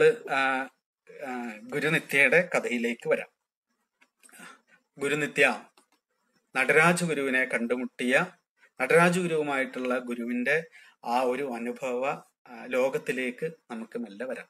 ഗുരുനിത്യയുടെ കഥയിലേക്ക് വരാം ഗുരുനിത്യ നടരാജ ഗുരുവിനെ കണ്ടുമുട്ടിയ നടരാജ ഗുരുവുമായിട്ടുള്ള ഗുരുവിന്റെ ആ ഒരു അനുഭവ ആ, ലോകത്തിലേക്ക് നമുക്ക് മെല്ലെ വരാം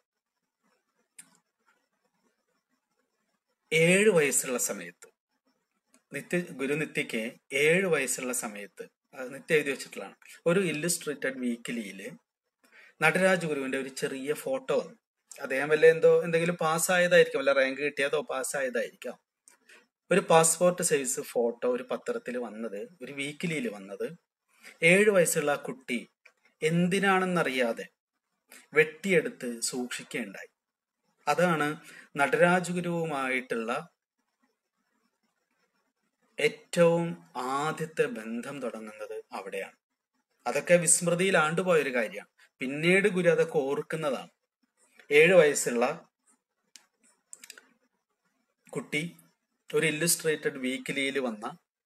ഏഴ് വയസ്സുള്ള സമയത്ത് നിത്യ ഗുരുനിത്യക്ക് ഏഴ് വയസ്സുള്ള സമയത്ത് അത് നിത്യ എഴുതി വെച്ചിട്ടുള്ളതാണ് ഒരു ഇല്ലുസ്ട്രേറ്റഡ് വീക്കിലിയില് നടരാജ ഗുരുവിന്റെ ഒരു ചെറിയ ഫോട്ടോ വന്നു അദ്ദേഹം വല്ല എന്തോ എന്തെങ്കിലും പാസ്സായതായിരിക്കും വല്ല റാങ്ക് കിട്ടിയതോ പാസ്സായതായിരിക്കാം ഒരു പാസ്പോർട്ട് സൈസ് ഫോട്ടോ ഒരു പത്രത്തിൽ വന്നത് ഒരു വീക്കിലിയിൽ വന്നത് ഏഴു വയസ്സുള്ള ആ കുട്ടി എന്തിനാണെന്നറിയാതെ വെട്ടിയെടുത്ത് സൂക്ഷിക്കുകയുണ്ടായി അതാണ് നടരാജ ഗുരുവുമായിട്ടുള്ള ഏറ്റവും ആദ്യത്തെ ബന്ധം തുടങ്ങുന്നത് അവിടെയാണ് അതൊക്കെ വിസ്മൃതിയിൽ ആണ്ടുപോയ ഒരു കാര്യമാണ് പിന്നീട് ഗുരു അതൊക്കെ ഓർക്കുന്നതാണ് ഏഴു വയസ്സുള്ള കുട്ടി ഒരു ഇല്ലുസ്ട്രേറ്റഡ് വീക്കിലിയിൽ വന്ന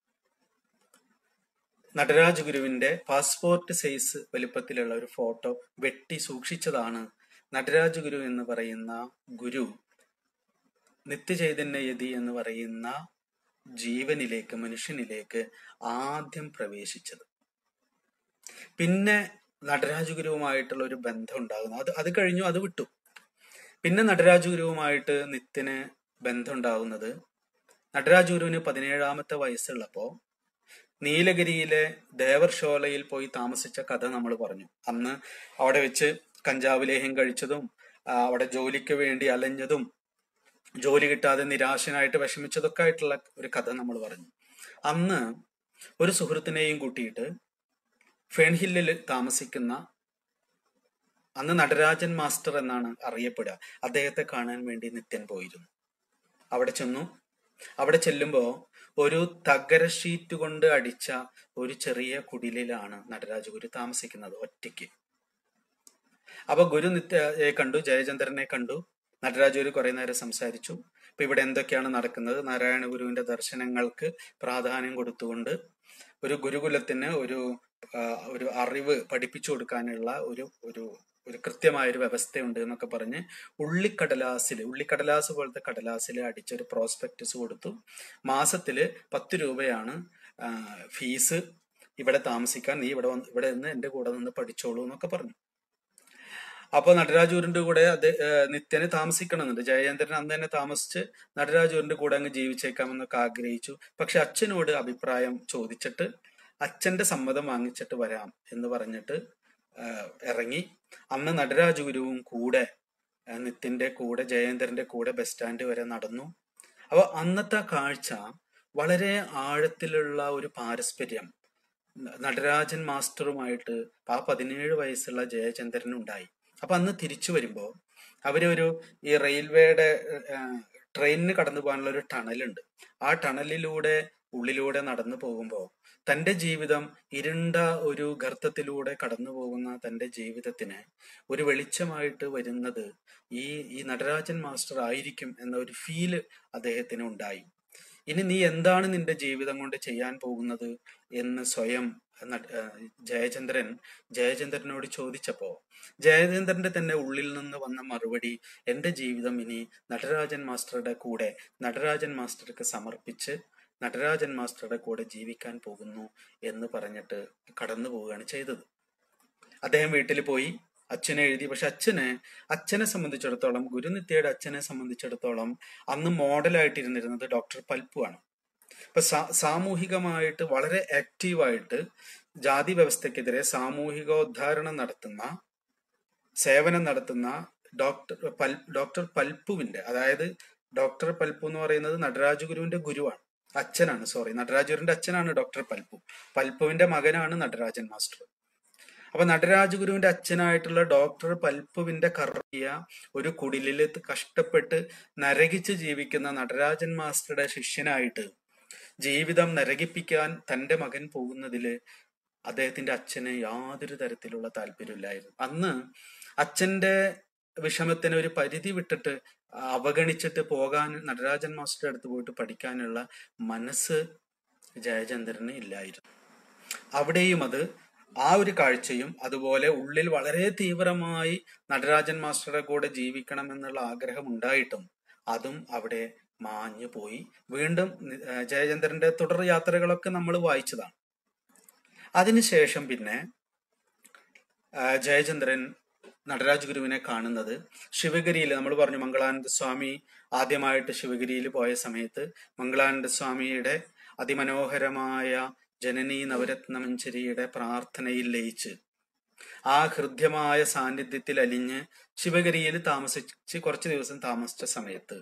നടരാജ ഗുരുവിന്റെ പാസ്പോർട്ട് സൈസ് വലിപ്പത്തിലുള്ള ഒരു ഫോട്ടോ വെട്ടി സൂക്ഷിച്ചതാണ് നടരാജ ഗുരു എന്ന് പറയുന്ന ഗുരു നിത്യചൈതന്യയതി എന്ന് പറയുന്ന ജീവനിലേക്ക് മനുഷ്യനിലേക്ക് ആദ്യം പ്രവേശിച്ചത് പിന്നെ നടരാജ ഗുരുവുമായിട്ടുള്ള ഒരു ബന്ധം ഉണ്ടാകുന്നു അത് അത് കഴിഞ്ഞു അത് വിട്ടു പിന്നെ നടരാജ ഗുരുവുമായിട്ട് നിത്യന് ബന്ധം ഉണ്ടാകുന്നത് നടരാജ ഗുരുവിന് പതിനേഴാമത്തെ വയസ്സുള്ളപ്പോ നീലഗിരിയിലെ ദേവർഷോലയിൽ പോയി താമസിച്ച കഥ നമ്മൾ പറഞ്ഞു അന്ന് അവിടെ വെച്ച് കഞ്ചാവ് ലേഹ്യം കഴിച്ചതും ആ, അവിടെ ജോലിക്ക് വേണ്ടി അലഞ്ഞതും ജോലി കിട്ടാതെ നിരാശനായിട്ട് വിഷമിച്ചതൊക്കെ ആയിട്ടുള്ള ഒരു കഥ നമ്മൾ പറഞ്ഞു അന്ന് ഒരു സുഹൃത്തിനെയും കൂട്ടിയിട്ട് ഫേൺഹില്ലിൽ താമസിക്കുന്ന അന്ന് നടരാജൻ മാസ്റ്റർ എന്നാണ് അറിയപ്പെടുക അദ്ദേഹത്തെ കാണാൻ വേണ്ടി നിത്യൻ പോയിരുന്നു അവിടെ ചെന്നു അവിടെ ചെല്ലുമ്പോ ഒരു തകര ഷീറ്റ് കൊണ്ട് അടിച്ച ഒരു ചെറിയ കുടിലിലാണ് നടരാജ ഗുരു താമസിക്കുന്നത് ഒറ്റയ്ക്ക് അപ്പൊ ഗുരു നിത്യ കണ്ടു ജയചന്ദ്രനെ കണ്ടു നടരാജ ഗുരു കുറെ നേരം സംസാരിച്ചു ഇപ്പൊ ഇവിടെ എന്തൊക്കെയാണ് നടക്കുന്നത് നാരായണ ഗുരുവിന്റെ ദർശനങ്ങൾക്ക് പ്രാധാന്യം കൊടുത്തുകൊണ്ട് ഒരു ഗുരുകുലത്തിന് ഒരു ആ, ഒരു അറിവ് പഠിപ്പിച്ചു കൊടുക്കാനുള്ള ഒരു ഒരു ഒരു കൃത്യമായ ഒരു വ്യവസ്ഥയുണ്ട് എന്നൊക്കെ പറഞ്ഞ് ഉള്ളിക്കടലാസിൽ ഉള്ളിക്കടലാസ് പോലത്തെ കടലാസിൽ അടിച്ചൊരു പ്രോസ്പെക്ടസ് കൊടുത്തു മാസത്തില് പത്ത് രൂപയാണ് ആ, ഫീസ് ഇവിടെ താമസിക്കാൻ നീ ഇവിടെ വന്ന് ഇവിടെ നിന്ന് എന്റെ കൂടെ നിന്ന് പഠിച്ചോളൂ എന്നൊക്കെ പറഞ്ഞു അപ്പൊ നടരാജൂരിന്റെ കൂടെ അത് ഏഹ് നിത്യന് താമസിക്കണമെന്നുണ്ട് ജയചന്ദ്രൻ അന്ന് തന്നെ താമസിച്ച് നടരാജൂരിന്റെ കൂടെ അങ്ങ് ജീവിച്ചേക്കാമെന്നൊക്കെ ആഗ്രഹിച്ചു പക്ഷെ അച്ഛനോട് അഭിപ്രായം ചോദിച്ചിട്ട് അച്ഛന്റെ സമ്മതം വാങ്ങിച്ചിട്ട് വരാം എന്ന് പറഞ്ഞിട്ട് ഏഹ് ഇറങ്ങി അന്ന് നടരാജ ഗുരുവും കൂടെ ഏഹ് നിത്യന്റെ കൂടെ ജയേന്ദ്രന്റെ കൂടെ ബസ് സ്റ്റാൻഡ് വരെ നടന്നു അപ്പൊ അന്നത്തെ ആ കാഴ്ച വളരെ ആഴത്തിലുള്ള ഒരു പാരസ്പര്യം ന- നടരാജൻ മാസ്റ്ററുമായിട്ട് ആ പതിനേഴ് വയസ്സുള്ള ജയചന്ദ്രനുണ്ടായി അപ്പൊ അന്ന് തിരിച്ചു വരുമ്പോ അവരൊരു ഈ റെയിൽവേയുടെ ട്രെയിനിന് കടന്നു പോകാനുള്ള ഒരു ടണലുണ്ട് ആ ടണലിലൂടെ ഉള്ളിലൂടെ നടന്നു പോകുമ്പോൾ തന്റെ ജീവിതം ഇരുണ്ട ഒരു ഗർത്തത്തിലൂടെ കടന്നു പോകുന്ന തന്റെ ജീവിതത്തിന് ഒരു വെളിച്ചമായിട്ട് വരുന്നത് ഈ ഈ നടരാജൻ മാസ്റ്റർ ആയിരിക്കും എന്ന ഒരു ഫീല് അദ്ദേഹത്തിന് ഉണ്ടായി ഇനി നീ എന്താണ് നിന്റെ ജീവിതം കൊണ്ട് ചെയ്യാൻ പോകുന്നത് എന്ന് സ്വയം ന- ഏഹ് ജയചന്ദ്രൻ ജയചന്ദ്രനോട് ചോദിച്ചപ്പോ ജയചന്ദ്രന്റെ തന്നെ ഉള്ളിൽ നിന്ന് വന്ന മറുപടി എന്റെ ജീവിതം ഇനി നടരാജൻ മാസ്റ്ററുടെ കൂടെ നടരാജൻ മാസ്റ്റർക്ക് സമർപ്പിച്ച് നടരാജൻ മാസ്റ്ററുടെ കൂടെ ജീവിക്കാൻ പോകുന്നു എന്ന് പറഞ്ഞിട്ട് കടന്നു പോവുകയാണ് ചെയ്തത് അദ്ദേഹം വീട്ടിൽ പോയി അച്ഛനെ എഴുതി പക്ഷെ അച്ഛന് അച്ഛനെ സംബന്ധിച്ചിടത്തോളം ഗുരുനിത്യയുടെ അച്ഛനെ സംബന്ധിച്ചിടത്തോളം അന്ന് മോഡലായിട്ടിരുന്നിരുന്നത് ഡോക്ടർ പൽപ്പു ആണ് ഇപ്പൊ സാ- സാമൂഹികമായിട്ട് വളരെ ആക്റ്റീവായിട്ട് ജാതി വ്യവസ്ഥക്കെതിരെ സാമൂഹികോദ്ധാരണം നടത്തുന്ന സേവനം നടത്തുന്ന ഡോക്ടർ പൽ ഡോക്ടർ പൽപ്പുവിന്റെ അതായത് ഡോക്ടർ പൽപ്പു എന്ന് പറയുന്നത് നടരാജ ഗുരുവിന്റെ ഗുരുവാണ് അച്ഛനാണ് സോറി നടരാജ ഗുരുവിന്റെ അച്ഛനാണ് ഡോക്ടർ പൽപ്പു പൽപ്പുവിന്റെ മകനാണ് നടരാജൻ മാസ്റ്റർ അപ്പൊ നടരാജ ഗുരുവിന്റെ അച്ഛനായിട്ടുള്ള ഡോക്ടർ പൽപ്പുവിന്റെ കറിയ ഒരു കുടിലില് കഷ്ടപ്പെട്ട് നരകിച്ച് ജീവിക്കുന്ന നടരാജൻ മാസ്റ്ററുടെ ശിഷ്യനായിട്ട് ജീവിതം നരകിപ്പിക്കാൻ തന്റെ മകൻ പോകുന്നതില് അദ്ദേഹത്തിന്റെ അച്ഛന് യാതൊരു തരത്തിലുള്ള താല്പര്യമില്ലായിരുന്നു അന്ന് അച്ഛന്റെ വിഷമത്തിന് ഒരു പരിധി വിട്ടിട്ട് അവഗണിച്ചിട്ട് പോകാൻ നടരാജൻ മാസ്റ്ററുടെ അടുത്ത് പോയിട്ട് പഠിക്കാനുള്ള മനസ്സ് ജയചന്ദ്രന് ഇല്ലായിരുന്നു അവിടെയും അത് ആ ഒരു കാഴ്ചയും അതുപോലെ ഉള്ളിൽ വളരെ തീവ്രമായി നടരാജൻ മാസ്റ്ററുടെ കൂടെ ജീവിക്കണം എന്നുള്ള ആഗ്രഹം ഉണ്ടായിട്ടും അതും അവിടെ മാഞ്ഞു പോയി വീണ്ടും നി- ഏഹ് ജയചന്ദ്രന്റെ തുടർ യാത്രകളൊക്കെ നമ്മൾ വായിച്ചതാണ് അതിനുശേഷം പിന്നെ ആ, ജയചന്ദ്രൻ നടരാജ ഗുരുവിനെ കാണുന്നത് ശിവഗിരിയിൽ നമ്മൾ പറഞ്ഞു മംഗളാനന്ദ സ്വാമി ആദ്യമായിട്ട് ശിവഗിരിയിൽ പോയ സമയത്ത് മംഗളാനന്ദ സ്വാമിയുടെ അതിമനോഹരമായ ജനനി നവരത്നമഞ്ചരിയുടെ പ്രാർത്ഥനയിൽ ലയിച്ച് ആ ഹൃദ്യമായ സാന്നിധ്യത്തിൽ അലിഞ്ഞ് ശിവഗിരിയിൽ താമസിച്ച് കുറച്ച് ദിവസം താമസിച്ച സമയത്ത്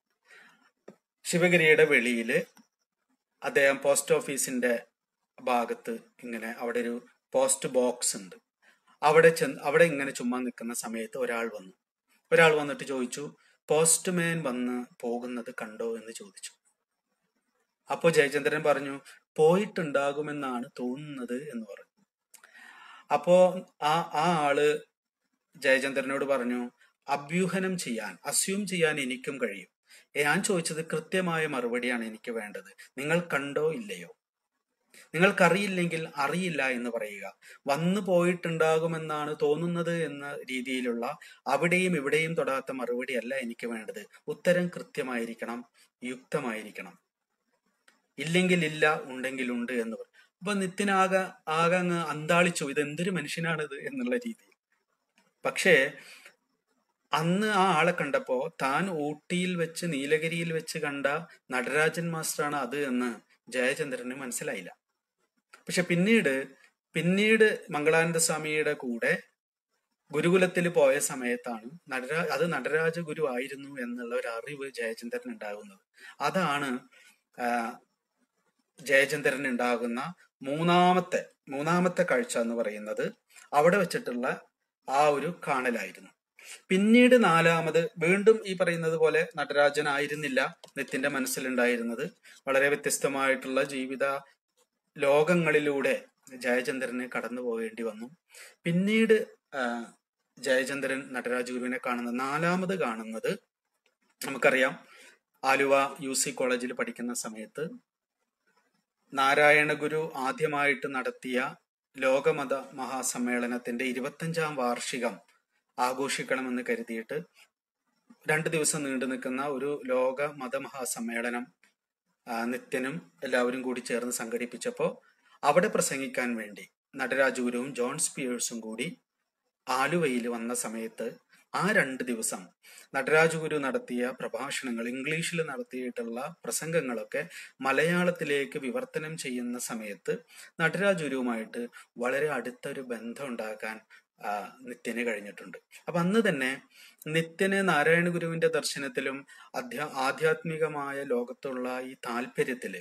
ശിവഗിരിയുടെ വെളിയില് അദ്ദേഹം പോസ്റ്റ് ഓഫീസിന്റെ ഭാഗത്ത് ഇങ്ങനെ അവിടെ ഒരു പോസ്റ്റ് ബോക്സ് ഉണ്ട് അവിടെ ചെന്ന് അവിടെ ഇങ്ങനെ ചുമ്മാ നിൽക്കുന്ന സമയത്ത് ഒരാൾ വന്നു ഒരാൾ വന്നിട്ട് ചോദിച്ചു പോസ്റ്റ്മാൻ വന്ന് പോകുന്നത് കണ്ടോ എന്ന് ചോദിച്ചു അപ്പോ ജയചന്ദ്രൻ പറഞ്ഞു പോയിട്ടുണ്ടാകുമെന്നാണ് തോന്നുന്നത് എന്ന് പറഞ്ഞു അപ്പോ ആ ആ ആള് ജയചന്ദ്രനോട് പറഞ്ഞു അഭ്യൂഹനം ചെയ്യാൻ അസ്യൂം ചെയ്യാൻ എനിക്കും കഴിയും ഞാൻ ചോദിച്ചത് കൃത്യമായ മറുപടിയാണ് എനിക്ക് വേണ്ടത് നിങ്ങൾ കണ്ടോ ഇല്ലയോ നിങ്ങൾക്കറിയില്ലെങ്കിൽ അറിയില്ല എന്ന് പറയുക വന്നു പോയിട്ടുണ്ടാകുമെന്നാണ് തോന്നുന്നത് എന്ന രീതിയിലുള്ള അവിടെയും ഇവിടെയും തൊടാത്ത മറുപടി അല്ല എനിക്ക് വേണ്ടത് ഉത്തരം കൃത്യമായിരിക്കണം യുക്തമായിരിക്കണം ഇല്ലെങ്കിൽ ഇല്ല ഉണ്ടെങ്കിൽ ഉണ്ട് എന്ന് പറയും അപ്പൊ നിത്യനാകെ ആകെ അങ്ങ് അന്താളിച്ചു ഇത് എന്തൊരു മനുഷ്യനാണിത് എന്നുള്ള രീതിയിൽ പക്ഷേ അന്ന് ആ ആളെ കണ്ടപ്പോ താൻ ഊട്ടിയിൽ വെച്ച് നീലഗിരിയിൽ വെച്ച് കണ്ട നടരാജൻ മാസ്റ്ററാണ് അത് എന്ന് ജയചന്ദ്രന് മനസ്സിലായില്ല പക്ഷെ പിന്നീട് പിന്നീട് മംഗളാനന്ദ സ്വാമിയുടെ കൂടെ ഗുരുകുലത്തിൽ പോയ സമയത്താണ് നടരാ അത് നടരാജ ഗുരു ആയിരുന്നു എന്നുള്ള ഒരു അറിവ് ജയചന്ദ്രൻ ഉണ്ടാകുന്നത് അതാണ് ആ, ജയചന്ദ്രൻ ഉണ്ടാകുന്ന മൂന്നാമത്തെ മൂന്നാമത്തെ കാഴ്ച എന്ന് പറയുന്നത് അവിടെ വെച്ചിട്ടുള്ള ആ ഒരു കാണലായിരുന്നു പിന്നീട് നാലാമത് വീണ്ടും ഈ പറയുന്നത് പോലെ നടരാജൻ ആയിരുന്നില്ല നിത്യന്റെ മനസ്സിലുണ്ടായിരുന്നത് വളരെ വ്യത്യസ്തമായിട്ടുള്ള ജീവിത ലോകങ്ങളിലൂടെ ജയചന്ദ്രന് കടന്നു പോകേണ്ടി വന്നു പിന്നീട് ആ, ജയചന്ദ്രൻ നടരാജ ഗുരുവിനെ കാണുന്നത് നാലാമത് കാണുന്നത് നമുക്കറിയാം ആലുവ യു സി കോളേജിൽ പഠിക്കുന്ന സമയത്ത് നാരായണ ഗുരു ആദ്യമായിട്ട് നടത്തിയ ലോകമത മഹാസമ്മേളനത്തിന്റെ ഇരുപത്തഞ്ചാം വാർഷികം ആഘോഷിക്കണമെന്ന് കരുതിയിട്ട് രണ്ട് ദിവസം നീണ്ടു നിൽക്കുന്ന ഒരു ലോക മതമഹാസമ്മേളനം ആ, നിത്യനും എല്ലാവരും കൂടി ചേർന്ന് സംഘടിപ്പിച്ചപ്പോൾ അവിടെ പ്രസംഗിക്കാൻ വേണ്ടി നടരാജ ഗുരുവും ജോൺ സ്പിയേഴ്സും കൂടി ആലുവയിൽ വന്ന സമയത്ത് ആ രണ്ട് ദിവസം നടരാജ ഗുരു നടത്തിയ പ്രഭാഷണങ്ങൾ ഇംഗ്ലീഷിൽ നടത്തിയിട്ടുള്ള പ്രസംഗങ്ങളൊക്കെ മലയാളത്തിലേക്ക് വിവർത്തനം ചെയ്യുന്ന സമയത്ത് നടരാജ ഗുരുവുമായിട്ട് വളരെ അടുത്തൊരു ബന്ധം ഉണ്ടാക്കാൻ ആ, നിത്യന് കഴിഞ്ഞിട്ടുണ്ട് അപ്പൊ അന്ന് തന്നെ നിത്യന് നാരായണ ഗുരുവിന്റെ ദർശനത്തിലും അധ്യാ ആധ്യാത്മികമായ ലോകത്തുള്ള ഈ താല്പര്യത്തില്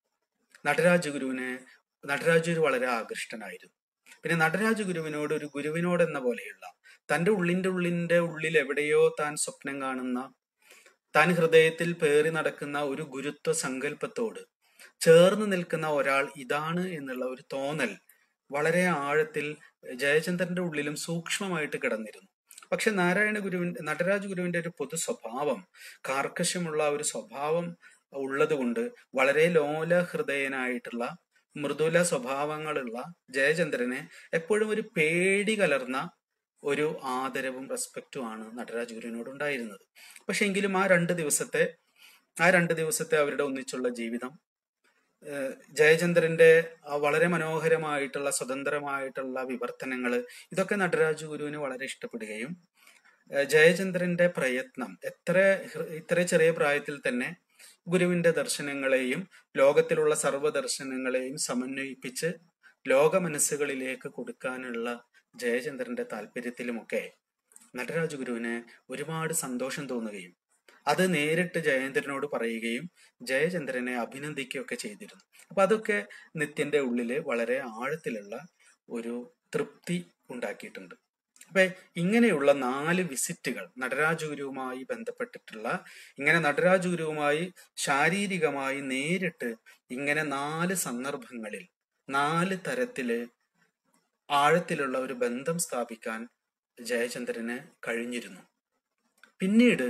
നടരാജ ഗുരുവിനെ നടരാജ ഗുരു വളരെ ആകൃഷ്ടനായിരുന്നു പിന്നെ നടരാജ ഗുരുവിനോട് ഒരു ഗുരുവിനോട് എന്ന പോലെയുള്ള തന്റെ ഉള്ളിന്റെ ഉള്ളിന്റെ ഉള്ളിൽ എവിടെയോ താൻ സ്വപ്നം കാണുന്ന താൻ ഹൃദയത്തിൽ പേറി നടക്കുന്ന ഒരു ഗുരുത്വ സങ്കല്പത്തോട് ചേർന്ന് നിൽക്കുന്ന ഒരാൾ ഇതാണ് എന്നുള്ള ഒരു തോന്നൽ വളരെ ആഴത്തിൽ ജയചന്ദ്രന്റെ ഉള്ളിലും സൂക്ഷ്മമായിട്ട് കിടന്നിരുന്നു പക്ഷെ നാരായണ ഗുരുവിന്റെ നടരാജ ഗുരുവിന്റെ ഒരു പൊതു സ്വഭാവം കാർക്കശ്യമുള്ള ഒരു സ്വഭാവം ഉള്ളതുകൊണ്ട് വളരെ ലോല ഹൃദയനായിട്ടുള്ള മൃദുല സ്വഭാവങ്ങളുള്ള ജയചന്ദ്രന് എപ്പോഴും ഒരു പേടി കലർന്ന ഒരു ആദരവും റെസ്പെക്റ്റും ആണ് നടരാജ ഗുരുവിനോട് ഉണ്ടായിരുന്നത് പക്ഷെ എങ്കിലും ആ രണ്ട് ദിവസത്തെ ആ രണ്ട് ദിവസത്തെ അവരുടെ ഒന്നിച്ചുള്ള ജീവിതം ഏഹ് ജയചന്ദ്രന്റെ ആ വളരെ മനോഹരമായിട്ടുള്ള സ്വതന്ത്രമായിട്ടുള്ള വിവർത്തനങ്ങൾ ഇതൊക്കെ നടരാജ ഗുരുവിന് വളരെ ഇഷ്ടപ്പെടുകയും ഏഹ് ജയചന്ദ്രന്റെ പ്രയത്നം എത്ര ഹൃ- ഇത്ര ചെറിയ പ്രായത്തിൽ തന്നെ ഗുരുവിന്റെ ദർശനങ്ങളെയും ലോകത്തിലുള്ള സർവ്വ ദർശനങ്ങളെയും സമന്വയിപ്പിച്ച് ലോക മനസ്സുകളിലേക്ക് കൊടുക്കാനുള്ള ജയചന്ദ്രന്റെ താല്പര്യത്തിലുമൊക്കെ നടരാജ ഗുരുവിന് ഒരുപാട് സന്തോഷം തോന്നുകയും അത് നേരിട്ട് ജയേന്ദ്രനോട് പറയുകയും ജയചന്ദ്രനെ അഭിനന്ദിക്കുകയൊക്കെ ചെയ്തിരുന്നു അപ്പൊ അതൊക്കെ നിത്യന്റെ ഉള്ളില് വളരെ ആഴത്തിലുള്ള ഒരു തൃപ്തി ഉണ്ടാക്കിയിട്ടുണ്ട് അപ്പൊ ഇങ്ങനെയുള്ള നാല് വിസിറ്റുകൾ നടരാജ ഗുരുവുമായി ബന്ധപ്പെട്ടിട്ടുള്ള ഇങ്ങനെ നടരാജ ഗുരുവുമായി ശാരീരികമായി നേരിട്ട് ഇങ്ങനെ നാല് സന്ദർഭങ്ങളിൽ നാല് തരത്തില് ആഴത്തിലുള്ള ഒരു ബന്ധം സ്ഥാപിക്കാൻ ജയചന്ദ്രന് കഴിഞ്ഞിരുന്നു പിന്നീട്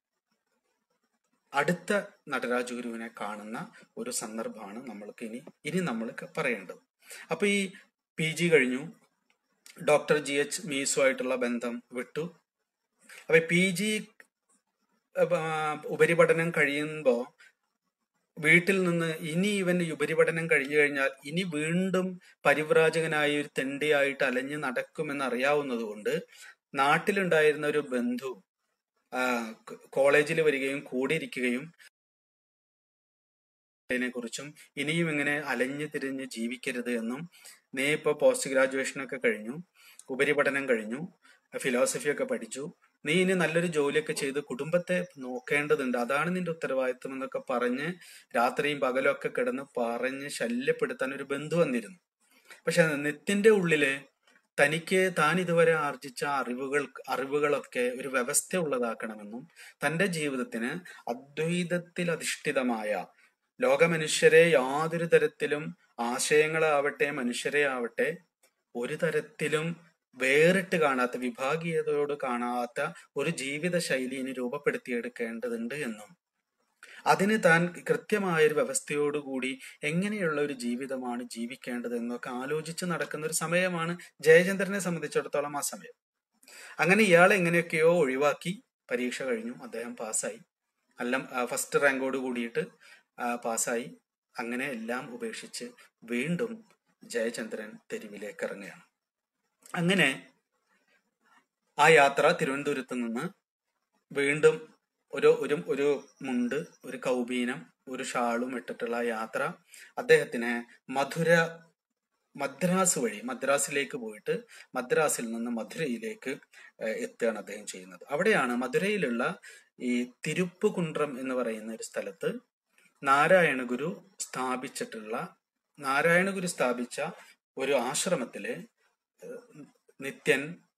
അടുത്ത നടരാജ ഗുരുവിനെ കാണുന്ന ഒരു സന്ദർഭമാണ് നമ്മൾക്ക് ഇനി ഇനി നമ്മൾ പറയേണ്ടത് അപ്പൊ ഈ പി ജി കഴിഞ്ഞു ഡോക്ടർ ജി എച്ച് മീസുമായിട്ടുള്ള ബന്ധം വിട്ടു അപ്പൊ പി ജി ഉപരിപഠനം കഴിയുമ്പോൾ വീട്ടിൽ നിന്ന് ഇനി ഇവൻ ഉപരിപഠനം കഴിഞ്ഞു കഴിഞ്ഞാൽ ഇനി വീണ്ടും പരിവ്രാജകനായി ഒരു തെണ്ടിയായിട്ട് അലഞ്ഞു നടക്കുമെന്ന് അറിയാവുന്നത് കൊണ്ട് നാട്ടിലുണ്ടായിരുന്ന ഒരു ബന്ധു കോളേജിൽ വരികയും കൂടിയിരിക്കുകയും അതിനെ കുറിച്ചും ഇനിയും ഇങ്ങനെ അലഞ്ഞു തിരിഞ്ഞ് ജീവിക്കരുത് എന്നും നീ ഇപ്പൊ പോസ്റ്റ് ഗ്രാജുവേഷൻ ഒക്കെ കഴിഞ്ഞു ഉപരിപഠനം കഴിഞ്ഞു ഫിലോസഫി ഒക്കെ പഠിച്ചു നീ ഇനി നല്ലൊരു ജോലിയൊക്കെ ചെയ്ത് കുടുംബത്തെ നോക്കേണ്ടതുണ്ട് അതാണ് നിന്റെ ഉത്തരവാദിത്വം എന്നൊക്കെ പറഞ്ഞ് രാത്രിയും പകലും ഒക്കെ കിടന്ന് പറഞ്ഞ് ശല്യപ്പെടുത്താൻ ഒരു ബന്ധു വന്നിരുന്നു പക്ഷെ നിത്യന്റെ ഉള്ളില് തനിക്ക് താൻ ഇതുവരെ ആർജിച്ച അറിവുകൾ അറിവുകളൊക്കെ ഒരു വ്യവസ്ഥ ഉള്ളതാക്കണമെന്നും തന്റെ ജീവിതത്തിന് അദ്വൈതത്തിൽ അധിഷ്ഠിതമായ ലോകമനുഷ്യരെ യാതൊരു തരത്തിലും ആശയങ്ങളാവട്ടെ മനുഷ്യരെ ആവട്ടെ ഒരു തരത്തിലും വേറിട്ട് കാണാത്ത വിഭാഗീയതയോട് കാണാത്ത ഒരു ജീവിത ശൈലി ഇനി രൂപപ്പെടുത്തിയെടുക്കേണ്ടതുണ്ട് എന്നും അതിന് താൻ കൃത്യമായ ഒരു വ്യവസ്ഥയോടുകൂടി എങ്ങനെയുള്ള ഒരു ജീവിതമാണ് ജീവിക്കേണ്ടത് എന്നൊക്കെ ആലോചിച്ച് നടക്കുന്ന ഒരു സമയമാണ് ജയചന്ദ്രനെ സംബന്ധിച്ചിടത്തോളം ആ സമയം അങ്ങനെ ഇയാളെ എങ്ങനെയൊക്കെയോ ഒഴിവാക്കി പരീക്ഷ കഴിഞ്ഞു അദ്ദേഹം പാസ്സായി എല്ലാം ഫസ്റ്റ് റാങ്കോട് കൂടിയിട്ട് പാസ്സായി അങ്ങനെ എല്ലാം ഉപേക്ഷിച്ച് വീണ്ടും ജയചന്ദ്രൻ തെരുവിലേക്ക് ഇറങ്ങുകയാണ് അങ്ങനെ ആ യാത്ര തിരുവനന്തപുരത്ത് നിന്ന് വീണ്ടും ഒരു ഒരു ഒരു മുണ്ട് ഒരു കൗബീനം ഒരു ഷാളും ഇട്ടിട്ടുള്ള യാത്ര അദ്ദേഹത്തിന് മധുര മദ്രാസ് വഴി മദ്രാസിലേക്ക് പോയിട്ട് മദ്രാസിൽ നിന്ന് മധുരയിലേക്ക് എത്തുകയാണ് അദ്ദേഹം ചെയ്യുന്നത് അവിടെയാണ് മധുരയിലുള്ള ഈ തിരുപ്പുകുണ്ട്രം എന്ന് പറയുന്ന ഒരു സ്ഥലത്ത് നാരായണ ഗുരു സ്ഥാപിച്ചിട്ടുള്ള നാരായണ ഗുരു സ്ഥാപിച്ച ഒരു ആശ്രമത്തില് നിത്യൻ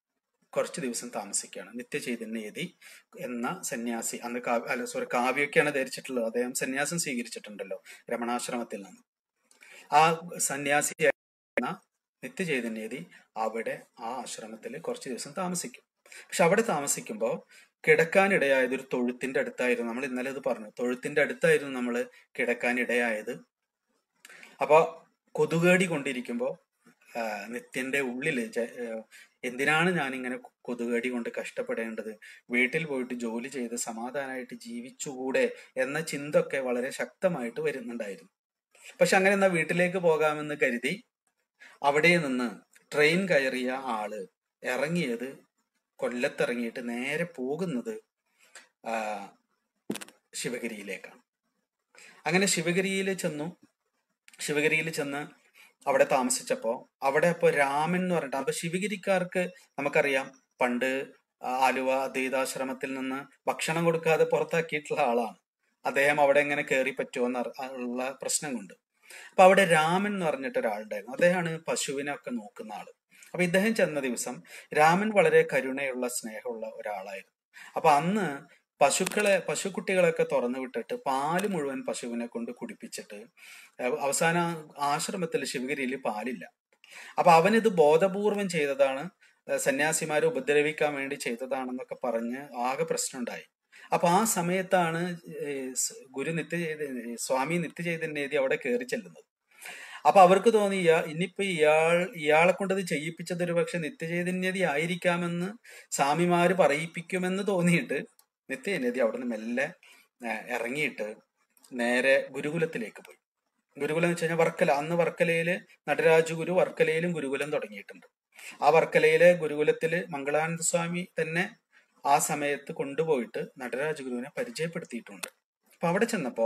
കുറച്ച് ദിവസം താമസിക്കുകയാണ് നിത്യചൈതന്യയതി എന്ന സന്യാസി അന്ന് കാവ്യ അല്ല സോറി കാവ്യൊക്കെയാണ് ധരിച്ചിട്ടുള്ളത് അദ്ദേഹം സന്യാസം സ്വീകരിച്ചിട്ടുണ്ടല്ലോ രമണാശ്രമത്തിൽ നിന്ന് ആ സന്യാസി എന്ന നിത്യചൈതന്യതി അവിടെ ആ ആശ്രമത്തിൽ കുറച്ച് ദിവസം താമസിക്കും പക്ഷെ അവിടെ താമസിക്കുമ്പോൾ കിടക്കാനിടയായത് ഒരു തൊഴുത്തിന്റെ അടുത്തായിരുന്നു നമ്മൾ ഇന്നലെ ഇത് പറഞ്ഞു തൊഴുത്തിന്റെ അടുത്തായിരുന്നു നമ്മൾ കിടക്കാനിടയായത് അപ്പൊ കൊതുകേടി കൊണ്ടിരിക്കുമ്പോൾ നിത്യന്റെ ഉള്ളില് ജ- ആ, എന്തിനാണ് ഞാൻ ഇങ്ങനെ കൊതുകേടി കൊണ്ട് കഷ്ടപ്പെടേണ്ടത് വീട്ടിൽ പോയിട്ട് ജോലി ചെയ്ത് സമാധാനമായിട്ട് ജീവിച്ചുകൂടെ എന്ന ചിന്ത ഒക്കെ വളരെ ശക്തമായിട്ട് വരുന്നുണ്ടായിരുന്നു പക്ഷെ അങ്ങനെ എന്നാ വീട്ടിലേക്ക് പോകാമെന്ന് കരുതി അവിടെ നിന്ന് ട്രെയിൻ കയറിയ ആള് ഇറങ്ങിയത് കൊല്ലത്തിറങ്ങിയിട്ട് നേരെ പോകുന്നത് ആ, ശിവഗിരിയിലേക്കാണ് അങ്ങനെ ശിവഗിരിയിൽ ചെന്നു ശിവഗിരിയിൽ ചെന്ന് അവിടെ താമസിച്ചപ്പോ അവിടെ ഇപ്പൊ രാമൻ എന്ന് പറഞ്ഞിട്ട് അപ്പൊ ശിവഗിരിക്കാർക്ക് നമുക്കറിയാം പണ്ട് ആലുവ അദ്വൈതാശ്രമത്തിൽ നിന്ന് ഭക്ഷണം കൊടുക്കാതെ പുറത്താക്കിയിട്ടുള്ള ആളാണ് അദ്ദേഹം അവിടെ എങ്ങനെ കയറി പറ്റുമോ എന്ന് ഉള്ള പ്രശ്നം കൊണ്ട് അപ്പൊ അവിടെ രാമൻ എന്ന് പറഞ്ഞിട്ട് ഒരാളുണ്ടായിരുന്നു അദ്ദേഹമാണ് പശുവിനെ ഒക്കെ നോക്കുന്ന ആള് അപ്പൊ ഇദ്ദേഹം ചെന്ന ദിവസം രാമൻ വളരെ കരുണയുള്ള സ്നേഹമുള്ള ഒരാളായിരുന്നു അപ്പൊ അന്ന് പശുക്കളെ പശുക്കുട്ടികളൊക്കെ തുറന്നു വിട്ടിട്ട് പാല് മുഴുവൻ പശുവിനെ കൊണ്ട് കുടിപ്പിച്ചിട്ട് അഹ് അവസാന ആശ്രമത്തിൽ ശിവഗിരിയിൽ പാലില്ല അപ്പൊ അവനിത് ബോധപൂർവം ചെയ്തതാണ് അഹ് സന്യാസിമാരെ ഉപദ്രവിക്കാൻ വേണ്ടി ചെയ്തതാണെന്നൊക്കെ പറഞ്ഞ് ആകെ പ്രശ്നമുണ്ടായി അപ്പൊ ആ സമയത്താണ് ഏഹ് സ് ഗുരു നിത്യ ചൈതന്യ സ്വാമി നിത്യ ചൈതന്യതി അവിടെ കയറി ചെല്ലുന്നത് അപ്പൊ അവർക്ക് തോന്നി ഇയാ ഇനിയിപ്പോ ഇയാൾ ഇയാളെ കൊണ്ട് ഇത് ചെയ്യിപ്പിച്ചത് ഒരു പക്ഷെ നിത്യചൈതന്യതി ആയിരിക്കാമെന്ന് സ്വാമിമാര് പറയിപ്പിക്കുമെന്ന് തോന്നിയിട്ട് നിത്യചൈതന്യതി അവിടുന്ന് മെല്ലെ ഏഹ് ഇറങ്ങിയിട്ട് നേരെ ഗുരുകുലത്തിലേക്ക് പോയി ഗുരുകുലം എന്ന് വെച്ച് കഴിഞ്ഞാൽ വർക്കല അന്ന് വർക്കലയില് നടരാജ ഗുരു വർക്കലയിലും ഗുരുകുലം തുടങ്ങിയിട്ടുണ്ട് ആ വർക്കലയിലെ ഗുരുകുലത്തില് മംഗളാനന്ദ സ്വാമി തന്നെ ആ സമയത്ത് കൊണ്ടുപോയിട്ട് നടരാജ ഗുരുവിനെ പരിചയപ്പെടുത്തിയിട്ടുണ്ട് അപ്പൊ അവിടെ ചെന്നപ്പോ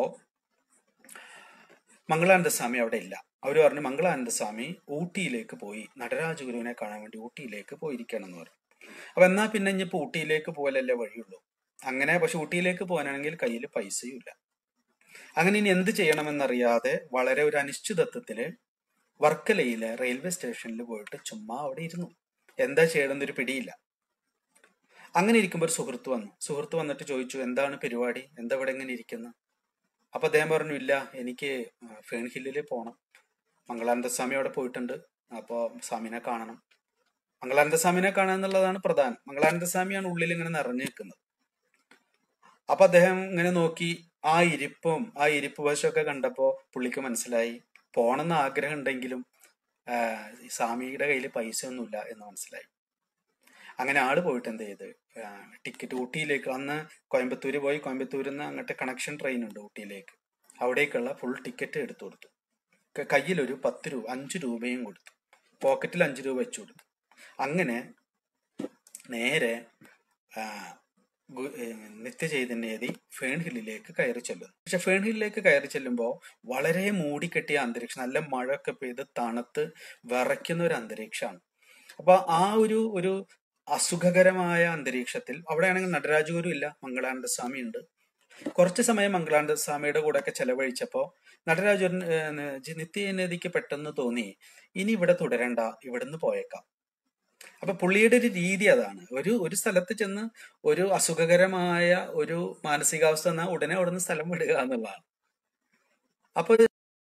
മംഗളാനന്ദ സ്വാമി അവിടെ ഇല്ല അവർ പറഞ്ഞു മംഗളാനന്ദ സ്വാമി ഊട്ടിയിലേക്ക് പോയി നടരാജ ഗുരുവിനെ കാണാൻ വേണ്ടി ഊട്ടിയിലേക്ക് പോയിരിക്കണം എന്ന് പറഞ്ഞു അപ്പൊ എന്നാ പിന്നെ ഇനിയിപ്പോ ഊട്ടിയിലേക്ക് പോകലല്ലേ വഴിയുള്ളൂ അങ്ങനെ പക്ഷെ ഊട്ടിയിലേക്ക് പോകാനാണെങ്കിൽ കയ്യിൽ പൈസയും ഇല്ല അങ്ങനെ ഇനി എന്ത് ചെയ്യണമെന്നറിയാതെ വളരെ ഒരു അനിശ്ചിതത്വത്തില് വർക്കലയിലെ റെയിൽവേ സ്റ്റേഷനിൽ പോയിട്ട് ചുമ്മാ അവിടെ ഇരുന്നു എന്താ ചെയ്യണമെന്നൊരു പിടിയില്ല അങ്ങനെ ഇരിക്കുമ്പോൾ ഒരു സുഹൃത്ത് വന്നു സുഹൃത്ത് വന്നിട്ട് ചോദിച്ചു എന്താണ് പരിപാടി എന്താ ഇവിടെ എങ്ങനെ ഇരിക്കുന്നു അപ്പൊ അദ്ദേഹം പറഞ്ഞു ഇല്ല എനിക്ക് ഫേൺ ഹില്ലിൽ പോകണം മംഗളാനന്ദ സ്വാമി അവിടെ പോയിട്ടുണ്ട് അപ്പോ സ്വാമിനെ കാണണം മംഗളാനന്ദ സ്വാമിനെ കാണുക എന്നുള്ളതാണ് പ്രധാനം മംഗളാനന്ദ സ്വാമിയാണ് ഉള്ളിൽ ഇങ്ങനെ നിറഞ്ഞു നിൽക്കുന്നത് അപ്പൊ അദ്ദേഹം ഇങ്ങനെ നോക്കി ആ ഇരിപ്പും ആ ഇരിപ്പ് വശമൊക്കെ കണ്ടപ്പോ പുള്ളിക്ക് മനസ്സിലായി പോണെന്ന് ആഗ്രഹം ഉണ്ടെങ്കിലും ആഹ് ഈ സ്വാമിയുടെ കയ്യിൽ പൈസ ഒന്നുമില്ല എന്ന് മനസ്സിലായി അങ്ങനെ ആള് പോയിട്ട് എന്ത് ചെയ്ത് ടിക്കറ്റ് ഊട്ടിയിലേക്ക് അന്ന് കോയമ്പത്തൂര് പോയി കോയമ്പത്തൂരിൽ നിന്ന് അങ്ങോട്ട് കണക്ഷൻ ട്രെയിൻ ഉണ്ട് ഊട്ടിയിലേക്ക് അവിടേക്കുള്ള ഫുൾ ടിക്കറ്റ് എടുത്തു കൊടുത്തു ക- കയ്യിലൊരു പത്ത് രൂപ അഞ്ച് രൂപയും കൊടുത്തു പോക്കറ്റിൽ അഞ്ച് രൂപ വെച്ചു കൊടുത്തു അങ്ങനെ നേരെ ആ, ഗു- ഏ, നിത്യചൈതന്യതി ഫേൺ ഹില്ലിലേക്ക് കയറി ചെല്ലുന്നു പക്ഷെ ഫേൺ ഹില്ലിലേക്ക് കയറി ചെല്ലുമ്പോൾ വളരെ മൂടിക്കെട്ടിയ അന്തരീക്ഷം നല്ല മഴയൊക്കെ പെയ്ത് തണുത്ത് വിറയ്ക്കുന്ന ഒരു അന്തരീക്ഷമാണ് അപ്പൊ ആ ഒരു ഒരു അസുഖകരമായ അന്തരീക്ഷത്തിൽ അവിടെയാണെങ്കിൽ നടരാജ ഗുരു ഇല്ല മംഗളാനന്ദ സ്വാമി ഉണ്ട് കുറച്ച് സമയം മംഗളാനന്ദ സ്വാമിയുടെ കൂടെ ഒക്കെ ചെലവഴിച്ചപ്പോ നടരാജൻ നിത്യനദിക്ക് പെട്ടെന്ന് തോന്നി ഇനി ഇവിടെ തുടരണ്ട ഇവിടുന്ന് പോയേക്കാം അപ്പൊ പുള്ളിയുടെ ഒരു രീതി അതാണ് ഒരു ഒരു സ്ഥലത്ത് ചെന്ന് ഒരു അസുഖകരമായ ഒരു മാനസികാവസ്ഥ എന്നാൽ ഉടനെ അവിടുന്ന് സ്ഥലം വിടുക എന്നുള്ളതാണ് അപ്പൊ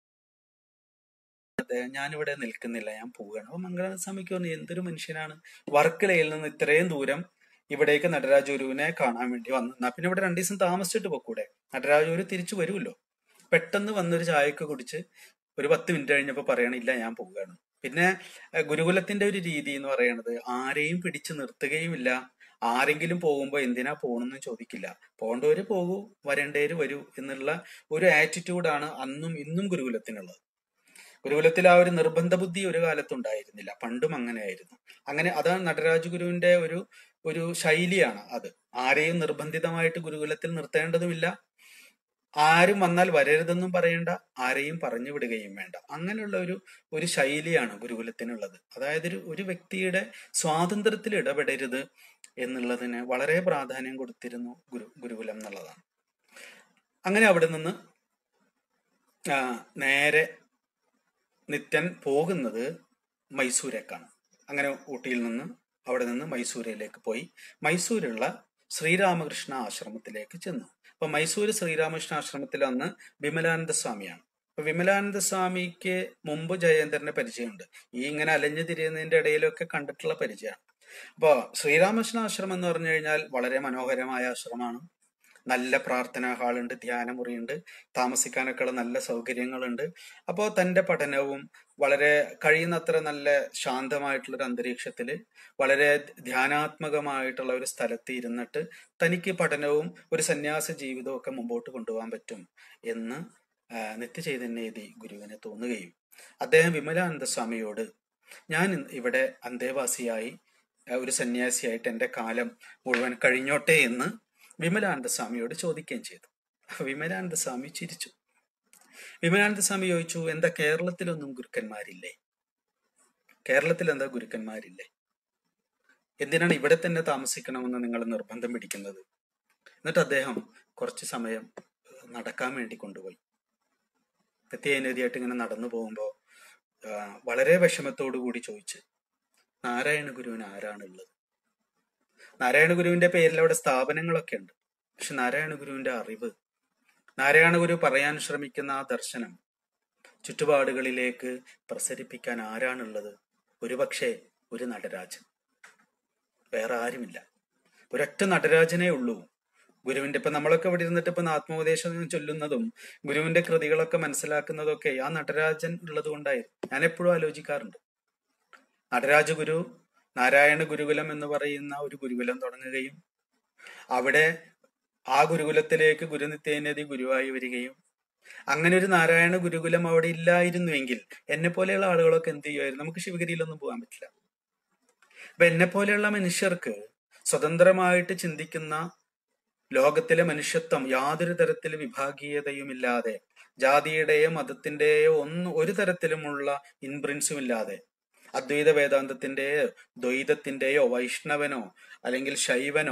അതെ ഞാനിവിടെ നിൽക്കുന്നില്ല ഞാൻ പോവുകയാണ് അപ്പൊ മംഗളാനന്ദ സ്വാമിക്ക് പറഞ്ഞു എന്തൊരു മനുഷ്യനാണ് വർക്കലയിൽ നിന്ന് ഇത്രയും ദൂരം ഇവിടേക്ക് നടരാജുരുവിനെ കാണാൻ വേണ്ടി വന്നു എന്നാ പിന്നെ ഇവിടെ രണ്ടു ദിവസം താമസിച്ചിട്ട് പോക്കൂടെ നടരാജുരു തിരിച്ചു വരുമല്ലോ പെട്ടെന്ന് വന്നൊരു ചായയൊക്കെ കുടിച്ച് ഒരു പത്ത് മിനിറ്റ് കഴിഞ്ഞപ്പോ പറയണില്ല ഞാൻ പോവുകയാണ് പിന്നെ ഏഹ്, ഗുരുകുലത്തിന്റെ ഒരു രീതി എന്ന് പറയുന്നത് ആരെയും പിടിച്ചു നിർത്തുകയുമില്ല ആരെങ്കിലും പോകുമ്പോൾ എന്തിനാ പോകണമെന്ന് ചോദിക്കില്ല പോകേണ്ടവര് പോകൂ വരേണ്ടവര് വരൂ എന്നുള്ള ഒരു ആറ്റിറ്റ്യൂഡാണ് അന്നും ഇന്നും ഗുരുകുലത്തിനുള്ളത് ഗുരുകുലത്തിൽ ആ ഒരു നിർബന്ധ ബുദ്ധി ഒരു കാലത്ത് ഉണ്ടായിരുന്നില്ല പണ്ടും അങ്ങനെയായിരുന്നു അങ്ങനെ അതാണ് നടരാജ ഗുരുവിന്റെ ഒരു ഒരു ശൈലിയാണ് അത് ആരെയും നിർബന്ധിതമായിട്ട് ഗുരുകുലത്തിൽ നിർത്തേണ്ടതുമില്ല ആരും വന്നാൽ വരരുതെന്നും പറയണ്ട ആരെയും പറഞ്ഞു വിടുകയും വേണ്ട അങ്ങനെയുള്ള ഒരു ഒരു ശൈലിയാണ് ഗുരുകുലത്തിനുള്ളത് അതായത് ഒരു ഒരു വ്യക്തിയുടെ സ്വാതന്ത്ര്യത്തിൽ ഇടപെടരുത് എന്നുള്ളതിന് വളരെ പ്രാധാന്യം കൊടുത്തിരുന്നു ഗുരു ഗുരുകുലം എന്നുള്ളതാണ് അങ്ങനെ അവിടെ നിന്ന് ആ, നേരെ നിത്യൻ പോകുന്നത് മൈസൂരേക്കാണ് അങ്ങനെ ഊട്ടിയിൽ നിന്ന് അവിടെ നിന്ന് മൈസൂരിലേക്ക് പോയി മൈസൂരുള്ള ശ്രീരാമകൃഷ്ണ ആശ്രമത്തിലേക്ക് ചെന്നു അപ്പൊ മൈസൂര് ശ്രീരാമകൃഷ്ണ ആശ്രമത്തിൽ അന്ന് വിമലാനന്ദ സ്വാമിയാണ് അപ്പൊ വിമലാനന്ദ സ്വാമിക്ക് മുമ്പ് ജയേന്ദ്രന്റെ പരിചയമുണ്ട് ഈ ഇങ്ങനെ അലഞ്ഞു തിരിയുന്നതിന്റെ ഇടയിലൊക്കെ കണ്ടിട്ടുള്ള പരിചയമാണ് അപ്പൊ ശ്രീരാമകൃഷ്ണ ആശ്രമം എന്ന് പറഞ്ഞു കഴിഞ്ഞാൽ വളരെ മനോഹരമായ ആശ്രമമാണ് നല്ല പ്രാർത്ഥനാ ഹാളുണ്ട് ധ്യാനമുറിയുണ്ട് താമസിക്കാനൊക്കെ ഉള്ള നല്ല സൗകര്യങ്ങളുണ്ട് അപ്പോൾ തന്റെ പഠനവും വളരെ കഴിയുന്നത്ര നല്ല ശാന്തമായിട്ടുള്ള ഒരു അന്തരീക്ഷത്തിൽ വളരെ ധ്യാനാത്മകമായിട്ടുള്ള ഒരു സ്ഥലത്ത് ഇരുന്നിട്ട് തനിക്ക് പഠനവും ഒരു സന്യാസ ജീവിതവും ഒക്കെ മുമ്പോട്ട് കൊണ്ടുപോകാൻ പറ്റും എന്ന് ആ, നിത്യചൈതന്യതി ഗുരുവിന് തോന്നുകയും അദ്ദേഹം വിമലാനന്ദ സ്വാമിയോട് ഞാൻ ഇന്ന് ഇവിടെ അന്തേവാസിയായി ആ, ഒരു സന്യാസിയായിട്ട് എൻ്റെ കാലം മുഴുവൻ കഴിഞ്ഞോട്ടെ എന്ന് വിമലാനന്ദ സ്വാമിയോട് ചോദിക്കുകയും ചെയ്തു അപ്പൊ വിമലാനന്ദ സ്വാമി ചിരിച്ചു വിമലാനന്ദ സ്വാമി ചോദിച്ചു എന്താ കേരളത്തിലൊന്നും ഗുരുക്കന്മാരില്ലേ കേരളത്തിൽ എന്താ ഗുരുക്കന്മാരില്ലേ എന്തിനാണ് ഇവിടെ തന്നെ താമസിക്കണമെന്ന് നിങ്ങൾ നിർബന്ധം പിടിക്കുന്നത് എന്നിട്ട് അദ്ദേഹം കുറച്ച് സമയം ഏഹ്, നടക്കാൻ വേണ്ടി കൊണ്ടുപോയി നിത്യനദിയായിട്ട് ഇങ്ങനെ നടന്നു പോകുമ്പോൾ വളരെ വിഷമത്തോടു കൂടി ചോദിച്ച് നാരായണ ഗുരുവിന് ആരാണുള്ളത് നാരായണ ഗുരുവിന്റെ പേരിൽ അവിടെ സ്ഥാപനങ്ങളൊക്കെ ഉണ്ട് പക്ഷെ നാരായണ ഗുരുവിന്റെ അറിവ് നാരായണ ഗുരു പറയാൻ ശ്രമിക്കുന്ന ആ ദർശനം ചുറ്റുപാടുകളിലേക്ക് പ്രസരിപ്പിക്കാൻ ആരാണുള്ളത് ഒരുപക്ഷെ ഒരു നടരാജൻ വേറെ ആരുമില്ല ഒരൊറ്റ നടരാജനേ ഉള്ളൂ ഗുരുവിന്റെ ഇപ്പൊ നമ്മളൊക്കെ ഇവിടെ ഇരുന്നിട്ട് ഇപ്പൊ ആത്മോപദേശം ചൊല്ലുന്നതും ഗുരുവിന്റെ കൃതികളൊക്കെ മനസ്സിലാക്കുന്നതൊക്കെ ആ നടരാജൻ ഉള്ളത് കൊണ്ടായിരുന്നു ഞാൻ എപ്പോഴും ആലോചിക്കാറുണ്ട് നടരാജ ഗുരു നാരായണ ഗുരുകുലം എന്ന് പറയുന്ന ഒരു ഗുരുകുലം തുടങ്ങുകയും അവിടെ ആ ഗുരുകുലത്തിലേക്ക് ഗുരുനിത്യേനതി ഗുരുവായി വരികയും അങ്ങനെ ഒരു നാരായണ ഗുരുകുലം അവിടെ ഇല്ലായിരുന്നുവെങ്കിൽ എന്നെ പോലെയുള്ള ആളുകളൊക്കെ എന്ത് ചെയ്യുമായിരുന്നു നമുക്ക് ശിവഗിരിയിലൊന്നും പോകാൻ പറ്റില്ല അപ്പൊ എന്നെ പോലെയുള്ള മനുഷ്യർക്ക് സ്വതന്ത്രമായിട്ട് ചിന്തിക്കുന്ന ലോകത്തിലെ മനുഷ്യത്വം യാതൊരു തരത്തിൽ വിഭാഗീയതയുമില്ലാതെ ജാതിയുടെയോ മതത്തിന്റെയോ ഒന്നും ഒരു തരത്തിലുമുള്ള ഇൻബ്രിൻസും ഇല്ലാതെ അദ്വൈത വേദാന്തത്തിന്റെയോ ദ്വൈതത്തിന്റെയോ വൈഷ്ണവനോ അല്ലെങ്കിൽ ശൈവനോ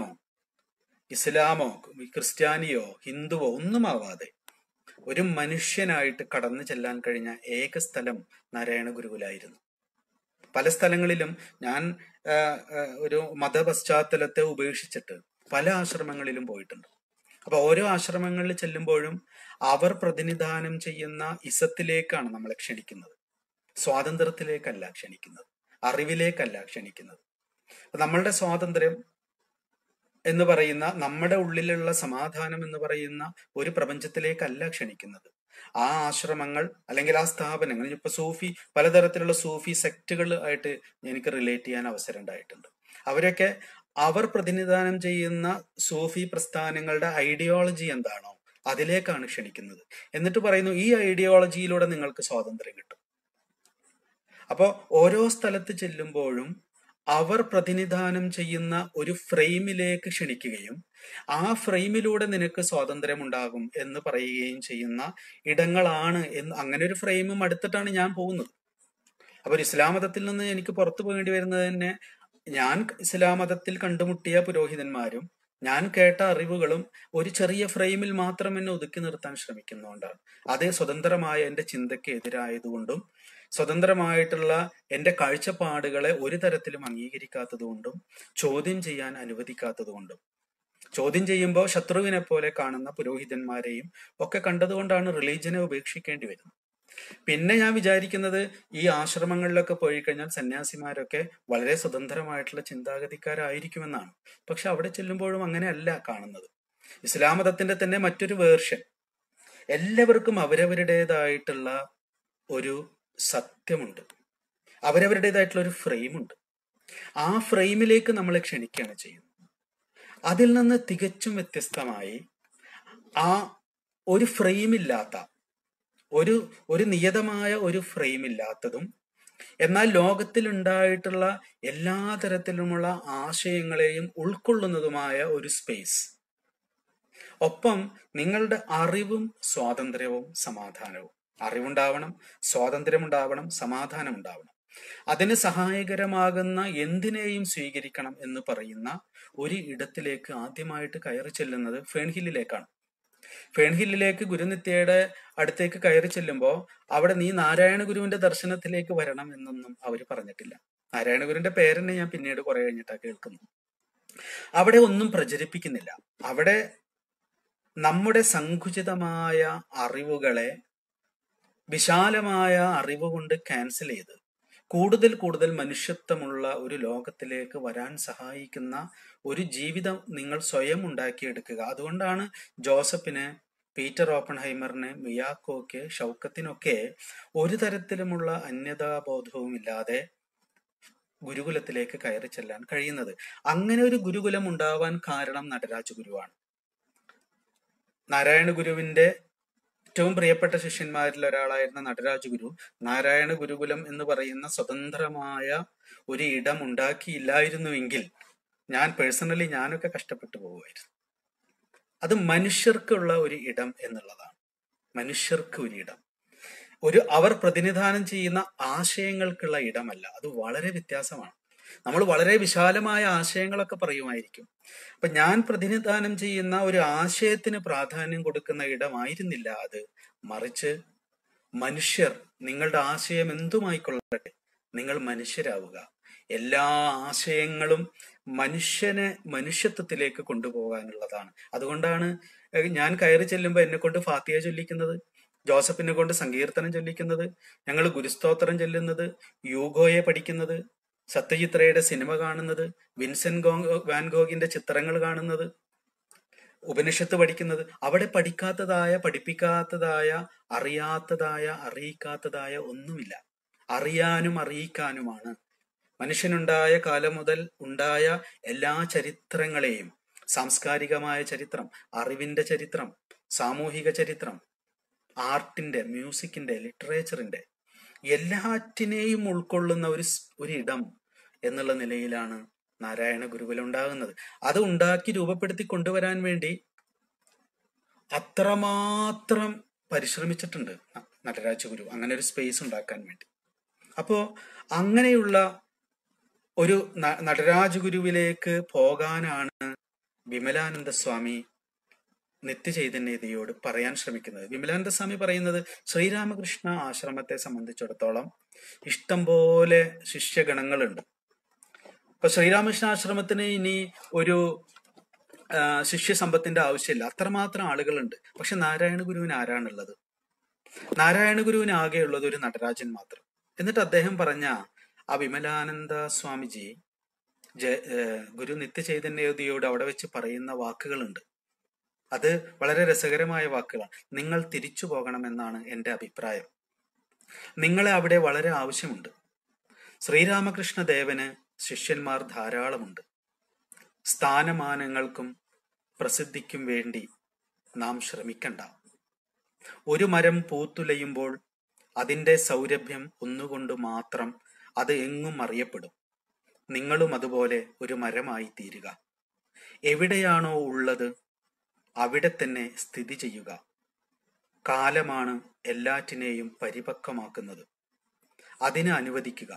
ഇസ്ലാമോ ക്രിസ്ത്യാനിയോ ഹിന്ദുവോ ഒന്നുമാവാതെ ഒരു മനുഷ്യനായിട്ട് കടന്നു ചെല്ലാൻ കഴിഞ്ഞ ഏക സ്ഥലം നാരായണ ഗുരുകുലായിരുന്നു പല സ്ഥലങ്ങളിലും ഞാൻ ആ, ആ, ഒരു മത പശ്ചാത്തലത്തെ ഉപേക്ഷിച്ചിട്ട് പല ആശ്രമങ്ങളിലും പോയിട്ടുണ്ട് അപ്പൊ ഓരോ ആശ്രമങ്ങളിൽ ചെല്ലുമ്പോഴും അവർ പ്രതിനിധാനം ചെയ്യുന്ന ഇസത്തിലേക്കാണ് നമ്മളെ ക്ഷണിക്കുന്നത് സ്വാതന്ത്ര്യത്തിലേക്കല്ല ക്ഷണിക്കുന്നത് അറിവിലേക്കല്ല ക്ഷണിക്കുന്നത് അപ്പൊ നമ്മളുടെ സ്വാതന്ത്ര്യം എന്ന് പറയുന്ന നമ്മുടെ ഉള്ളിലുള്ള സമാധാനം എന്ന് പറയുന്ന ഒരു പ്രപഞ്ചത്തിലേക്കല്ല ക്ഷണിക്കുന്നത് ആ ആശ്രമങ്ങൾ അല്ലെങ്കിൽ ആ സ്ഥാപനങ്ങൾ ഇപ്പൊ സൂഫി പലതരത്തിലുള്ള സൂഫി സെക്റ്റുകൾ ആയിട്ട് എനിക്ക് റിലേറ്റ് ചെയ്യാൻ അവസരം ഉണ്ടായിട്ടുണ്ട് അവരൊക്കെ അവർ പ്രതിനിധാനം ചെയ്യുന്ന സൂഫി പ്രസ്ഥാനങ്ങളുടെ ഐഡിയോളജി എന്താണോ അതിലേക്കാണ് ക്ഷണിക്കുന്നത് എന്നിട്ട് പറയുന്നു ഈ ഐഡിയോളജിയിലൂടെ നിങ്ങൾക്ക് സ്വാതന്ത്ര്യം കിട്ടും അപ്പോൾ ഓരോ സ്ഥലത്ത് ചെല്ലുമ്പോഴും അവർ പ്രതിനിധാനം ചെയ്യുന്ന ഒരു ഫ്രെയിമിലേക്ക് ക്ഷണിക്കുകയും ആ ഫ്രെയിമിലൂടെ നിനക്ക് സ്വാതന്ത്ര്യം ഉണ്ടാകും എന്ന് പറയുകയും ചെയ്യുന്ന ഇടങ്ങളാണ് എന്ന് അങ്ങനെ ഒരു ഫ്രെയിമും അടുത്തിട്ടാണ് ഞാൻ പോകുന്നത് അപ്പൊ ഒരു ഇസ്ലാം മതത്തിൽ നിന്ന് എനിക്ക് പുറത്തു പോകേണ്ടി വരുന്നത് തന്നെ ഞാൻ ഇസ്ലാം മതത്തിൽ കണ്ടുമുട്ടിയ പുരോഹിതന്മാരും ഞാൻ കേട്ട അറിവുകളും ഒരു ചെറിയ ഫ്രെയിമിൽ മാത്രം എന്നെ ഒതുക്കി നിർത്താൻ ശ്രമിക്കുന്നതുകൊണ്ടാണ് അതേ സ്വതന്ത്രമായ എന്റെ ചിന്തയ്ക്ക് എതിരായതുകൊണ്ടും സ്വതന്ത്രമായിട്ടുള്ള എന്റെ കാഴ്ചപ്പാടുകളെ ഒരു തരത്തിലും അംഗീകരിക്കാത്തത് കൊണ്ടും ചോദ്യം ചെയ്യാൻ അനുവദിക്കാത്തത് കൊണ്ടും ചോദ്യം ചെയ്യുമ്പോൾ ശത്രുവിനെ പോലെ കാണുന്ന പുരോഹിതന്മാരെയും ഒക്കെ കണ്ടതുകൊണ്ടാണ് റിലീജിയനെ ഉപേക്ഷിക്കേണ്ടി വരുന്നത് പിന്നെ ഞാൻ വിചാരിക്കുന്നത് ഈ ആശ്രമങ്ങളിലൊക്കെ പോയി കഴിഞ്ഞാൽ സന്യാസിമാരൊക്കെ വളരെ സ്വതന്ത്രമായിട്ടുള്ള ചിന്താഗതിക്കാരായിരിക്കുമെന്നാണ് പക്ഷെ അവിടെ ചെല്ലുമ്പോഴും അങ്ങനെയല്ല കാണുന്നത് ഇസ്ലാം മതത്തിന്റെ തന്നെ മറ്റൊരു വേർഷൻ എല്ലാവർക്കും അവരവരുടേതായിട്ടുള്ള ഒരു സത്യമുണ്ട് അവരവരുടേതായിട്ടുള്ള ഒരു ഫ്രെയിമുണ്ട് ആ ഫ്രെയിമിലേക്ക് നമ്മളെ ക്ഷണിക്കുകയാണ് ചെയ്യുന്നത് അതിൽ നിന്ന് തികച്ചും വ്യത്യസ്തമായി ആ ഒരു ഫ്രെയിമില്ലാത്ത ഒരു ഒരു നിയതമായ ഒരു ഫ്രെയിം ഇല്ലാത്തതും എന്നാൽ ലോകത്തിൽ ഉണ്ടായിട്ടുള്ള എല്ലാ തരത്തിലുമുള്ള ആശയങ്ങളെയും ഉൾക്കൊള്ളുന്നതുമായ ഒരു സ്പേസ് ഒപ്പം നിങ്ങളുടെ അറിവും സ്വാതന്ത്ര്യവും സമാധാനവും അറിവുണ്ടാവണം സ്വാതന്ത്ര്യമുണ്ടാവണം സമാധാനം ഉണ്ടാവണം അതിന് സഹായകരമാകുന്ന എന്തിനേയും സ്വീകരിക്കണം എന്ന് പറയുന്ന ഒരു ഇടത്തിലേക്ക് ആദ്യമായിട്ട് കയറി ചെല്ലുന്നത് ഫേൺഹില്ലിലേക്കാണ് ഫേൺഹില്ലിലേക്ക് ഗുരുനിത്യയുടെ അടുത്തേക്ക് കയറി ചെല്ലുമ്പോൾ അവിടെ നീ നാരായണ ഗുരുവിന്റെ ദർശനത്തിലേക്ക് വരണം എന്നൊന്നും അവർ പറഞ്ഞിട്ടില്ല നാരായണ ഗുരുവിന്റെ പേരെന്നെ ഞാൻ പിന്നീട് കുറെ കഴിഞ്ഞിട്ടാണ് കേൾക്കുന്നത് അവിടെ ഒന്നും പ്രചരിപ്പിക്കുന്നില്ല അവിടെ നമ്മുടെ സങ്കുചിതമായ അറിവുകളെ വിശാലമായ അറിവ് കൊണ്ട് ക്യാൻസൽ ചെയ്ത് കൂടുതൽ കൂടുതൽ മനുഷ്യത്വമുള്ള ഒരു ലോകത്തിലേക്ക് വരാൻ സഹായിക്കുന്ന ഒരു ജീവിതം നിങ്ങൾ സ്വയം ഉണ്ടാക്കിയെടുക്കുക അതുകൊണ്ടാണ് ജോസഫിന് പീറ്റർ ഓപ്പൺഹൈമറിന് മിയാക്കോക്ക് ഷൗക്കത്തിനൊക്കെ ഒരു തരത്തിലുമുള്ള അന്യതാബോധവും ഇല്ലാതെ ഗുരുകുലത്തിലേക്ക് കയറി ചെല്ലാൻ കഴിയുന്നത് അങ്ങനെ ഒരു ഗുരുകുലം ഉണ്ടാവാൻ കാരണം നടരാജ ഗുരുവാണ് നാരായണ ഗുരുവിന്റെ ഏറ്റവും പ്രിയപ്പെട്ട ശിഷ്യന്മാരിൽ ഒരാളായിരുന്ന നടരാജ ഗുരു നാരായണ ഗുരുകുലം എന്ന് പറയുന്ന സ്വതന്ത്രമായ ഒരു ഇടം ഉണ്ടാക്കിയില്ലായിരുന്നുവെങ്കിൽ ഞാൻ പേഴ്സണലി ഞാനൊക്കെ കഷ്ടപ്പെട്ടു പോകുമായിരുന്നു അത് മനുഷ്യർക്കുള്ള ഒരു ഇടം എന്നുള്ളതാണ് മനുഷ്യർക്ക് ഒരു ഇടം ഒരു അവർ പ്രതിനിധാനം ചെയ്യുന്ന ആശയങ്ങൾക്കുള്ള ഇടമല്ല അത് വളരെ വ്യത്യാസമാണ് നമ്മൾ വളരെ വിശാലമായ ആശയങ്ങളൊക്കെ പറയുമായിരിക്കും അപ്പൊ ഞാൻ പ്രതിനിധാനം ചെയ്യുന്ന ഒരു ആശയത്തിന് പ്രാധാന്യം കൊടുക്കുന്ന ഇടമായിരുന്നില്ല അത് മറിച്ച് മനുഷ്യർ നിങ്ങളുടെ ആശയം എന്തുമായിക്കൊള്ളട്ടെ നിങ്ങൾ മനുഷ്യരാവുക എല്ലാ ആശയങ്ങളും മനുഷ്യനെ മനുഷ്യത്വത്തിലേക്ക് കൊണ്ടുപോകാനുള്ളതാണ് അതുകൊണ്ടാണ് ഏഹ്, ഞാൻ കയറി ചെല്ലുമ്പോൾ എന്നെ കൊണ്ട് ഫാത്തിയ ചൊല്ലിക്കുന്നത് ജോസഫിനെ കൊണ്ട് സങ്കീർത്തനം ചൊല്ലിക്കുന്നത് ഞങ്ങൾ ഗുരുസ്തോത്രം ചൊല്ലുന്നത് യൂഗോയെ പഠിക്കുന്നത് സത്യജിത്രയുടെ സിനിമ കാണുന്നത് വിൻസെന്റ് ഗോ വാൻഗോഗിന്റെ ചിത്രങ്ങൾ കാണുന്നത് ഉപനിഷത്ത് പഠിക്കുന്നത് അവിടെ പഠിക്കാത്തതായ പഠിപ്പിക്കാത്തതായ അറിയാത്തതായ അറിയിക്കാത്തതായ ഒന്നുമില്ല അറിയാനും അറിയിക്കാനുമാണ് മനുഷ്യനുണ്ടായ കാലം മുതൽ ഉണ്ടായ എല്ലാ ചരിത്രങ്ങളെയും സാംസ്കാരികമായ ചരിത്രം അറിവിന്റെ ചരിത്രം സാമൂഹിക ചരിത്രം ആർട്ടിന്റെ മ്യൂസിക്കിന്റെ ലിറ്ററേച്ചറിന്റെ എല്ലാറ്റിനെയും ഉൾക്കൊള്ളുന്ന ഒരു സ്- ഒരു ഇടം എന്നുള്ള നിലയിലാണ് നാരായണ ഗുരുകുലം ഉണ്ടാകുന്നത് അത് ഉണ്ടാക്കി രൂപപ്പെടുത്തി കൊണ്ടുവരാൻ വേണ്ടി അത്രമാത്രം പരിശ്രമിച്ചിട്ടുണ്ട് ന- നടരാജ ഗുരു അങ്ങനെ ഒരു സ്പേസ് ഉണ്ടാക്കാൻ വേണ്ടി അപ്പോ അങ്ങനെയുള്ള ഒരു ന- നടരാജ ഗുരുവിലേക്ക് പോകാനാണ് വിമലാനന്ദ സ്വാമി നിത്യചൈതന്യതയോട് പറയാൻ ശ്രമിക്കുന്നത് വിമലാനന്ദ സ്വാമി പറയുന്നത് ശ്രീരാമകൃഷ്ണ ആശ്രമത്തെ സംബന്ധിച്ചിടത്തോളം ഇഷ്ടം പോലെ ശിഷ്യഗണങ്ങളുണ്ട് ഇപ്പൊ ശ്രീരാമകൃഷ്ണ ആശ്രമത്തിന് ഇനി ഒരു ആ, ശിഷ്യസമ്പത്തിന്റെ ആവശ്യമില്ല അത്രമാത്രം ആളുകളുണ്ട് പക്ഷെ നാരായണ ഗുരുവിന് ആരാണുള്ളത് നാരായണ ഗുരുവിന് ആകെയുള്ളത് ഒരു നടരാജൻ മാത്രം എന്നിട്ട് അദ്ദേഹം പറഞ്ഞ ആ വിമലാനന്ദ സ്വാമിജി ജയ ഏഹ് ഗുരു നിത്യചൈതന്യയോട് അവിടെ വെച്ച് പറയുന്ന വാക്കുകളുണ്ട് അത് വളരെ രസകരമായ വാക്കുകളാണ് നിങ്ങൾ തിരിച്ചു പോകണമെന്നാണ് എൻ്റെ അഭിപ്രായം നിങ്ങളെ അവിടെ വളരെ ആവശ്യമുണ്ട് ശ്രീരാമകൃഷ്ണ ദേവന് ശിഷ്യന്മാർ ധാരാളമുണ്ട് സ്ഥാനമാനങ്ങൾക്കും പ്രസിദ്ധിക്കും വേണ്ടി നാം ശ്രമിക്കണ്ട ഒരു മരം പൂത്തുലയുമ്പോൾ അതിന്റെ സൗരഭ്യം ഒന്നുകൊണ്ട് മാത്രം അത് എങ്ങും അറിയപ്പെടും നിങ്ങളും അതുപോലെ ഒരു മരമായി തീരുക എവിടെയാണോ ഉള്ളത് അവിടെ തന്നെ സ്ഥിതി ചെയ്യുക കാലമാണ് എല്ലാറ്റിനെയും പരിപക്വമാക്കുന്നത് അതിന് അനുവദിക്കുക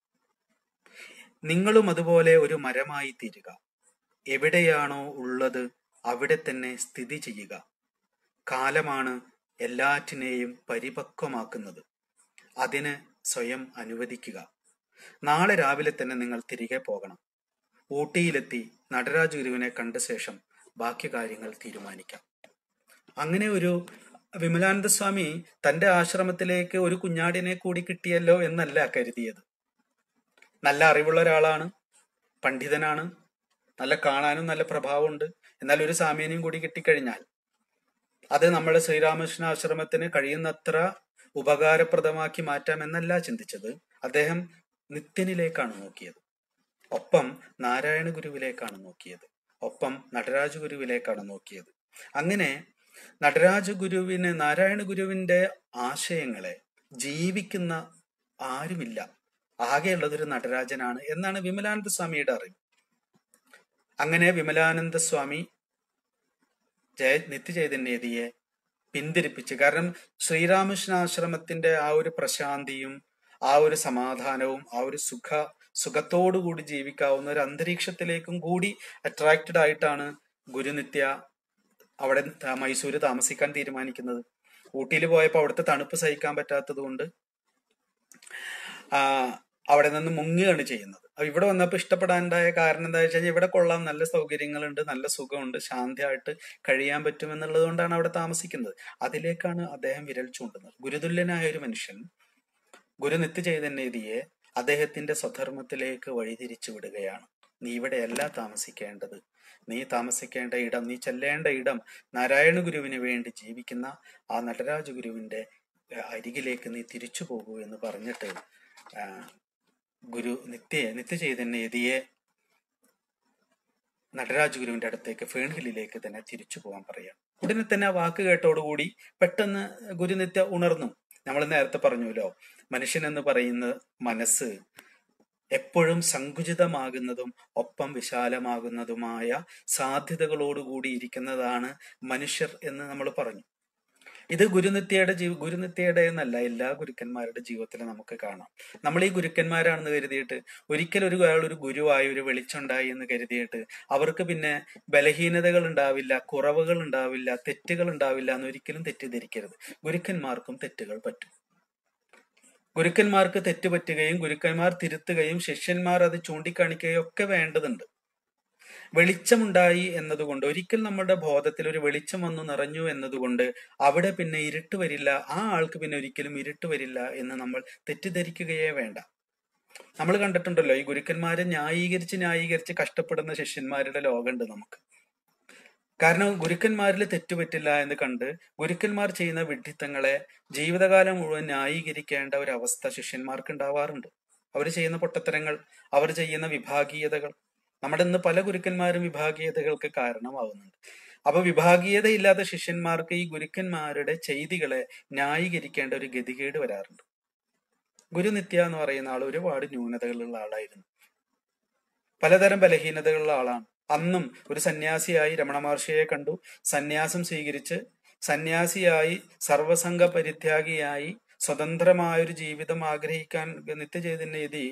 നിങ്ങളും അതുപോലെ ഒരു മരമായി തീരുക എവിടെയാണോ ഉള്ളത് അവിടെ തന്നെ സ്ഥിതി ചെയ്യുക കാലമാണ് എല്ലാറ്റിനെയും പരിപക്വമാക്കുന്നത് അതിന് സ്വയം അനുവദിക്കുക നാളെ രാവിലെ തന്നെ നിങ്ങൾ തിരികെ പോകണം ഊട്ടിയിലെത്തി നടരാജ ഗുരുവിനെ കണ്ട ശേഷം ബാക്കി കാര്യങ്ങൾ തീരുമാനിക്കാം അങ്ങനെ ഒരു വിമലാനന്ദ സ്വാമി തന്റെ ആശ്രമത്തിലേക്ക് ഒരു കുഞ്ഞാടിനെ കൂടി കിട്ടിയല്ലോ എന്നല്ല കരുതിയത് നല്ല അറിവുള്ള ഒരാളാണ് പണ്ഡിതനാണ് നല്ല കാണാനും നല്ല പ്രഭാവമുണ്ട് എന്നാൽ ഒരു സാമീനെയും കൂടി കിട്ടിക്കഴിഞ്ഞാൽ അത് നമ്മുടെ ശ്രീരാമകൃഷ്ണ ആശ്രമത്തിന് കഴിയുന്നത്ര ഉപകാരപ്രദമാക്കി മാറ്റാമെന്നല്ല ചിന്തിച്ചത് അദ്ദേഹം നിത്യനിലേക്കാണ് നോക്കിയത് ഒപ്പം നാരായണ ഗുരുവിലേക്കാണ് നോക്കിയത് ഒപ്പം നടരാജ ഗുരുവിലേക്കാണ് നോക്കിയത് അങ്ങനെ നടരാജ ഗുരുവിന് നാരായണ ഗുരുവിന്റെ ആശയങ്ങളെ ജീവിക്കുന്ന ആരുമില്ല ആകെയുള്ളത് ഒരു നടരാജനാണ് എന്നാണ് വിമലാനന്ദ സ്വാമിയുടെ അറിവ് അങ്ങനെ വിമലാനന്ദ സ്വാമി ജയ നിത്യചൈതന്യതിയെ പിന്തിരിപ്പിച്ച് കാരണം ശ്രീരാമകൃഷ്ണ ആശ്രമത്തിന്റെ ആ ഒരു പ്രശാന്തിയും ആ ഒരു സമാധാനവും ആ ഒരു സുഖ സുഖത്തോടു കൂടി ജീവിക്കാവുന്ന ഒരു അന്തരീക്ഷത്തിലേക്കും കൂടി അട്രാക്റ്റഡ് ആയിട്ടാണ് ഗുരുനിത്യ അവിടെ ത- മൈസൂര് താമസിക്കാൻ തീരുമാനിക്കുന്നത് ഊട്ടിയിൽ പോയപ്പോൾ അവിടുത്തെ തണുപ്പ് സഹിക്കാൻ പറ്റാത്തത് കൊണ്ട് ആ അവിടെ നിന്ന് മുങ്ങുകയാണ് ചെയ്യുന്നത് അപ്പൊ ഇവിടെ വന്നപ്പോൾ ഇഷ്ടപ്പെടാനുണ്ടായ കാരണം എന്താ വെച്ച് കഴിഞ്ഞാൽ ഇവിടെ കൊള്ളാം നല്ല സൗകര്യങ്ങളുണ്ട് നല്ല സുഖമുണ്ട് ശാന്തിയായിട്ട് കഴിയാൻ പറ്റുമെന്നുള്ളത് കൊണ്ടാണ് അവിടെ താമസിക്കുന്നത് അതിലേക്കാണ് അദ്ദേഹം വിരൽ ചൂണ്ടുന്നത് ഗുരുതുല്യനായ ഒരു മനുഷ്യൻ ഗുരു നിത്യചൈതന്യതിയെ അദ്ദേഹത്തിന്റെ സ്വധർമ്മത്തിലേക്ക് വഴിതിരിച്ചു വിടുകയാണ് നീ ഇവിടെയല്ല താമസിക്കേണ്ടത് നീ താമസിക്കേണ്ട ഇടം നീ ചെല്ലേണ്ട ഇടം നാരായണ ഗുരുവിന് വേണ്ടി ജീവിക്കുന്ന ആ നടരാജ ഗുരുവിന്റെ ഏഹ്, അരികിലേക്ക് നീ തിരിച്ചു പോകൂ എന്ന് പറഞ്ഞിട്ട് ആ, ഗുരു നിത്യ നിത്യചൈതന്യതിയെ നടരാജ ഗുരുവിന്റെ അടുത്തേക്ക് ഫേൺഹില്ലിലേക്ക് തന്നെ തിരിച്ചു പോകാൻ പറയാം ഉടനെ തന്നെ ആ വാക്ക് കേട്ടോടുകൂടി പെട്ടെന്ന് ഗുരുനിത്യ ഉണർന്നു നമ്മൾ നേരത്തെ പറഞ്ഞുവല്ലോ മനുഷ്യൻ എന്ന് പറയുന്ന മനസ്സ് എപ്പോഴും സങ്കുചിതമാകുന്നതും ഒപ്പം വിശാലമാകുന്നതുമായ സാധ്യതകളോടുകൂടി ഇരിക്കുന്നതാണ് മനുഷ്യർ എന്ന് നമ്മൾ പറഞ്ഞു ഇത് ഗുരുനിത്യയുടെ ജീവ ഗുരുനിത്യയുടെ എന്നല്ല എല്ലാ ഗുരുക്കന്മാരുടെ ജീവിതത്തിൽ നമുക്ക് കാണാം നമ്മൾ ഈ ഗുരുക്കന്മാരാണെന്ന് കരുതിയിട്ട് ഒരിക്കൽ ഒരു അയാൾ ഒരു ഗുരുവായി ഒരു വെളിച്ചുണ്ടായി എന്ന് കരുതിയിട്ട് അവർക്ക് പിന്നെ ബലഹീനതകൾ ഉണ്ടാവില്ല കുറവുകൾ ഉണ്ടാവില്ല തെറ്റുകൾ ഉണ്ടാവില്ല എന്ന് ഒരിക്കലും തെറ്റിദ്ധരിക്കരുത് ഗുരുക്കന്മാർക്കും തെറ്റുകൾ പറ്റും ഗുരുക്കന്മാർക്ക് തെറ്റ് പറ്റുകയും ഗുരുക്കന്മാർ തിരുത്തുകയും ശിഷ്യന്മാർ അത് ചൂണ്ടിക്കാണിക്കുകയും ഒക്കെ വേണ്ടതുണ്ട് വെളിച്ചമുണ്ടായി എന്നതുകൊണ്ട് ഒരിക്കൽ നമ്മുടെ ബോധത്തിൽ ഒരു വെളിച്ചം വന്നു നിറഞ്ഞു എന്നതുകൊണ്ട് അവിടെ പിന്നെ ഇരുട്ട് വരില്ല ആ ആൾക്ക് പിന്നെ ഒരിക്കലും ഇരുട്ട് വരില്ല എന്ന് നമ്മൾ തെറ്റിദ്ധരിക്കുകയേ വേണ്ട നമ്മൾ കണ്ടിട്ടുണ്ടല്ലോ ഈ ഗുരുക്കന്മാരെ ന്യായീകരിച്ച് ന്യായീകരിച്ച് കഷ്ടപ്പെടുന്ന ശിഷ്യന്മാരുടെ ലോകമുണ്ട് നമുക്ക് കാരണം ഗുരുക്കന്മാരിൽ തെറ്റുപറ്റില്ല എന്ന് കണ്ട് ഗുരുക്കന്മാർ ചെയ്യുന്ന വിഡ്ഢിത്തങ്ങളെ ജീവിതകാലം മുഴുവൻ ന്യായീകരിക്കേണ്ട ഒരു അവസ്ഥ ശിഷ്യന്മാർക്ക് ഉണ്ടാവാറുണ്ട് അവർ ചെയ്യുന്ന പൊട്ടത്തരങ്ങൾ അവർ ചെയ്യുന്ന വിഭാഗീയതകൾ നമ്മുടെ ഇന്ന് പല ഗുരുക്കന്മാരും വിഭാഗീയതകൾക്ക് കാരണമാവുന്നുണ്ട് അപ്പൊ വിഭാഗീയതയില്ലാത്ത ശിഷ്യന്മാർക്ക് ഈ ഗുരുക്കന്മാരുടെ ചെയ്തികളെ ന്യായീകരിക്കേണ്ട ഒരു ഗതികേട് വരാറുണ്ട് ഗുരുനിത്യ എന്ന് പറയുന്ന ആൾ ഒരുപാട് ന്യൂനതകളുള്ള ആളായിരുന്നു പലതരം ബലഹീനതകളുള്ള ആളാണ് അന്നും ഒരു സന്യാസിയായി രമണ മഹർഷിയെ കണ്ടു സന്യാസം സ്വീകരിച്ച് സന്യാസിയായി സർവസംഘ പരിത്യാഗിയായി സ്വതന്ത്രമായൊരു ജീവിതം ആഗ്രഹിക്കാൻ നിത്യചൈതന്യതി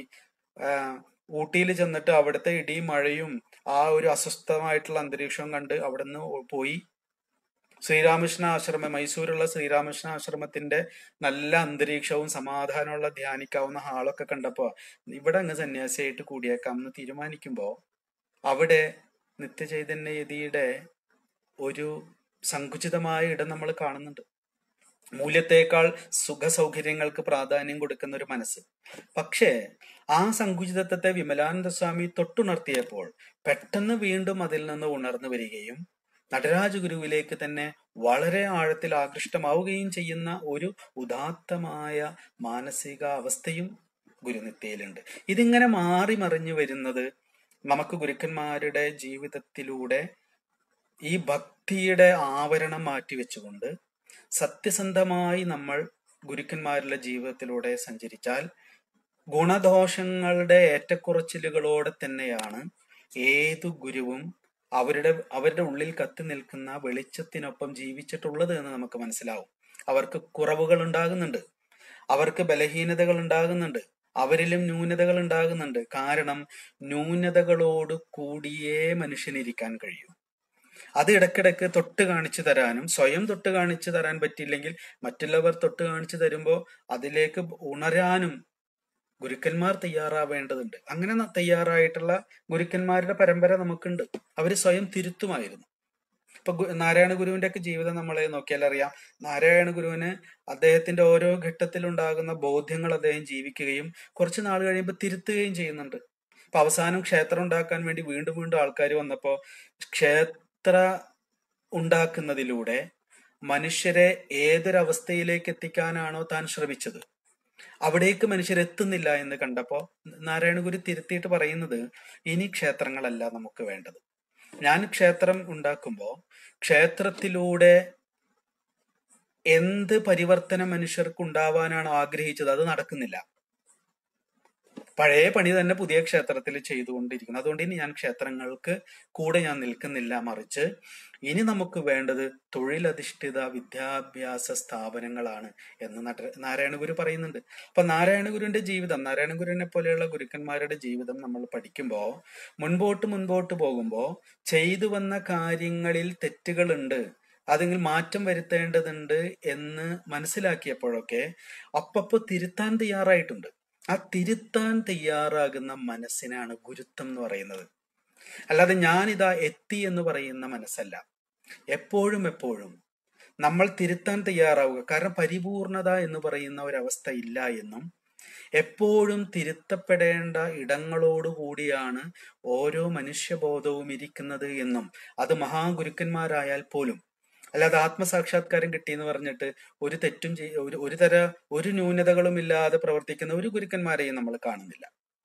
ഊട്ടിയിൽ ചെന്നിട്ട് അവിടുത്തെ ഇടിയും മഴയും ആ ഒരു അസ്വസ്ഥമായിട്ടുള്ള അന്തരീക്ഷവും കണ്ട് അവിടുന്ന് പോയി ശ്രീരാമകൃഷ്ണ ആശ്രമം മൈസൂരുള്ള ശ്രീരാമകൃഷ്ണ ആശ്രമത്തിന്റെ നല്ല അന്തരീക്ഷവും സമാധാനമുള്ള ധ്യാനിക്കാവുന്ന ഹാളൊക്കെ കണ്ടപ്പോ ഇവിടെ അങ്ങ് സന്യാസിയായിട്ട് കൂടിയേക്കാം എന്ന് തീരുമാനിക്കുമ്പോ അവിടെ നിത്യചൈതന്യയതിയുടെ ഒരു സങ്കുചിതമായ ഇടം നമ്മൾ കാണുന്നുണ്ട് മൂല്യത്തേക്കാൾ സുഖ സൗകര്യങ്ങൾക്ക് പ്രാധാന്യം കൊടുക്കുന്ന ഒരു മനസ്സ് പക്ഷേ ആ സങ്കുചിതത്വത്തെ വിമലാനന്ദ സ്വാമി തൊട്ടുണർത്തിയപ്പോൾ പെട്ടെന്ന് വീണ്ടും അതിൽ നിന്ന് ഉണർന്നു വരികയും നടരാജ ഗുരുവിലേക്ക് തന്നെ വളരെ ആഴത്തിൽ ആകൃഷ്ടമാവുകയും ചെയ്യുന്ന ഒരു ഉദാത്തമായ മാനസിക അവസ്ഥയും ഗുരുനിത്യയിലുണ്ട് ഇതിങ്ങനെ മാറി മറിഞ്ഞു വരുന്നത് നമുക്ക് ഗുരുക്കന്മാരുടെ ജീവിതത്തിലൂടെ ഈ ഭക്തിയുടെ ആവരണം മാറ്റിവെച്ചുകൊണ്ട് സത്യസന്ധമായി നമ്മൾ ഗുരുക്കന്മാരുടെ ജീവിതത്തിലൂടെ സഞ്ചരിച്ചാൽ ഗുണദോഷങ്ങളുടെ ഏറ്റക്കുറച്ചിലുകളോടെ തന്നെയാണ് ഏതു ഗുരുവും അവരുടെ അവരുടെ ഉള്ളിൽ കത്തി നിൽക്കുന്ന വെളിച്ചത്തിനൊപ്പം ജീവിച്ചിട്ടുള്ളത് എന്ന് നമുക്ക് മനസ്സിലാവും അവർക്ക് കുറവുകൾ ഉണ്ടാകുന്നുണ്ട് അവർക്ക് ബലഹീനതകൾ ഉണ്ടാകുന്നുണ്ട് അവരിലും ന്യൂനതകൾ ഉണ്ടാകുന്നുണ്ട് കാരണം ന്യൂനതകളോട് കൂടിയേ മനുഷ്യനിരിക്കാൻ കഴിയൂ അത് ഇടക്കിടക്ക് തൊട്ട് കാണിച്ചു തരാനും സ്വയം തൊട്ട് കാണിച്ചു തരാൻ പറ്റിയില്ലെങ്കിൽ മറ്റുള്ളവർ തൊട്ട് കാണിച്ചു തരുമ്പോൾ അതിലേക്ക് ഉണരാനും ഗുരുക്കന്മാർ തയ്യാറാവേണ്ടതുണ്ട് അങ്ങനെ ന- തയ്യാറായിട്ടുള്ള ഗുരുക്കന്മാരുടെ പരമ്പര നമുക്കുണ്ട് അവർ സ്വയം തിരുത്തുമായിരുന്നു ഇപ്പൊ ഗു- നാരായണ ഗുരുവിന്റെ ഒക്കെ ജീവിതം നമ്മളെ നോക്കിയാൽ അറിയാം നാരായണ ഗുരുവിന് അദ്ദേഹത്തിന്റെ ഓരോ ഘട്ടത്തിലുണ്ടാകുന്ന ബോധ്യങ്ങൾ അദ്ദേഹം ജീവിക്കുകയും കുറച്ച് നാൾ കഴിയുമ്പോൾ തിരുത്തുകയും ചെയ്യുന്നുണ്ട് ഇപ്പൊ അവസാനം ക്ഷേത്രം ഉണ്ടാക്കാൻ വേണ്ടി വീണ്ടും വീണ്ടും ആൾക്കാർ വന്നപ്പോ ക്ഷേത്ര ഉണ്ടാക്കുന്നതിലൂടെ മനുഷ്യരെ ഏതൊരവസ്ഥയിലേക്ക് എത്തിക്കാനാണോ താൻ ശ്രമിച്ചത് അവിടേക്ക് മനുഷ്യർ എത്തുന്നില്ല എന്ന് കണ്ടപ്പോ നാരായണ ഗുരു തിരുത്തിയിട്ട് പറയുന്നത് ഇനി ക്ഷേത്രങ്ങളല്ല നമുക്ക് വേണ്ടത് ഞാൻ ക്ഷേത്രം ഉണ്ടാക്കുമ്പോ ക്ഷേത്രത്തിലൂടെ എന്ത് പരിവർത്തനം മനുഷ്യർക്ക് ഉണ്ടാവാനാണ് ആഗ്രഹിച്ചത് അത് നടക്കുന്നില്ല പഴയ പണി തന്നെ പുതിയ ക്ഷേത്രത്തിൽ ചെയ്തുകൊണ്ടിരിക്കുന്നു അതുകൊണ്ട് ഇനി ഞാൻ ക്ഷേത്രങ്ങൾക്ക് കൂടെ ഞാൻ നിൽക്കുന്നില്ല മറിച്ച് ഇനി നമുക്ക് വേണ്ടത് തൊഴിലധിഷ്ഠിത വിദ്യാഭ്യാസ സ്ഥാപനങ്ങളാണ് എന്ന് നട- നാരായണ ഗുരു പറയുന്നുണ്ട് അപ്പൊ നാരായണ ഗുരുവിന്റെ ജീവിതം നാരായണ ഗുരുവിനെ പോലെയുള്ള ഗുരുക്കന്മാരുടെ ജീവിതം നമ്മൾ പഠിക്കുമ്പോൾ മുൻപോട്ട് മുൻപോട്ട് പോകുമ്പോൾ ചെയ്തു വന്ന കാര്യങ്ങളിൽ തെറ്റുകളുണ്ട് അതിൽ മാറ്റം വരുത്തേണ്ടതുണ്ട് എന്ന് മനസ്സിലാക്കിയപ്പോഴൊക്കെ അപ്പപ്പോ തിരുത്താൻ തയ്യാറായിട്ടുണ്ട് ആ തിരുത്താൻ തയ്യാറാകുന്ന മനസ്സിനാണ് ഗുരുത്വം എന്ന് പറയുന്നത് അല്ലാതെ ഞാനിതാ എത്തി എന്ന് പറയുന്ന മനസ്സല്ല എപ്പോഴും എപ്പോഴും നമ്മൾ തിരുത്താൻ തയ്യാറാവുക കാരണം പരിപൂർണത എന്ന് പറയുന്ന ഒരവസ്ഥ ഇല്ല എന്നും എപ്പോഴും തിരുത്തപ്പെടേണ്ട ഇടങ്ങളോടുകൂടിയാണ് ഓരോ മനുഷ്യബോധവും ഇരിക്കുന്നത് എന്നും അത് മഹാഗുരുക്കന്മാരായാൽ പോലും അല്ലാതെ ആത്മസാക്ഷാത്കാരം കിട്ടിയെന്ന് പറഞ്ഞിട്ട് ഒരു തെറ്റും ചെയ് ഒരു ഒരു തര ഒരു ന്യൂനതകളും ഇല്ലാതെ പ്രവർത്തിക്കുന്ന ഒരു ഗുരുക്കന്മാരെയും നമ്മൾ കാണുന്നില്ല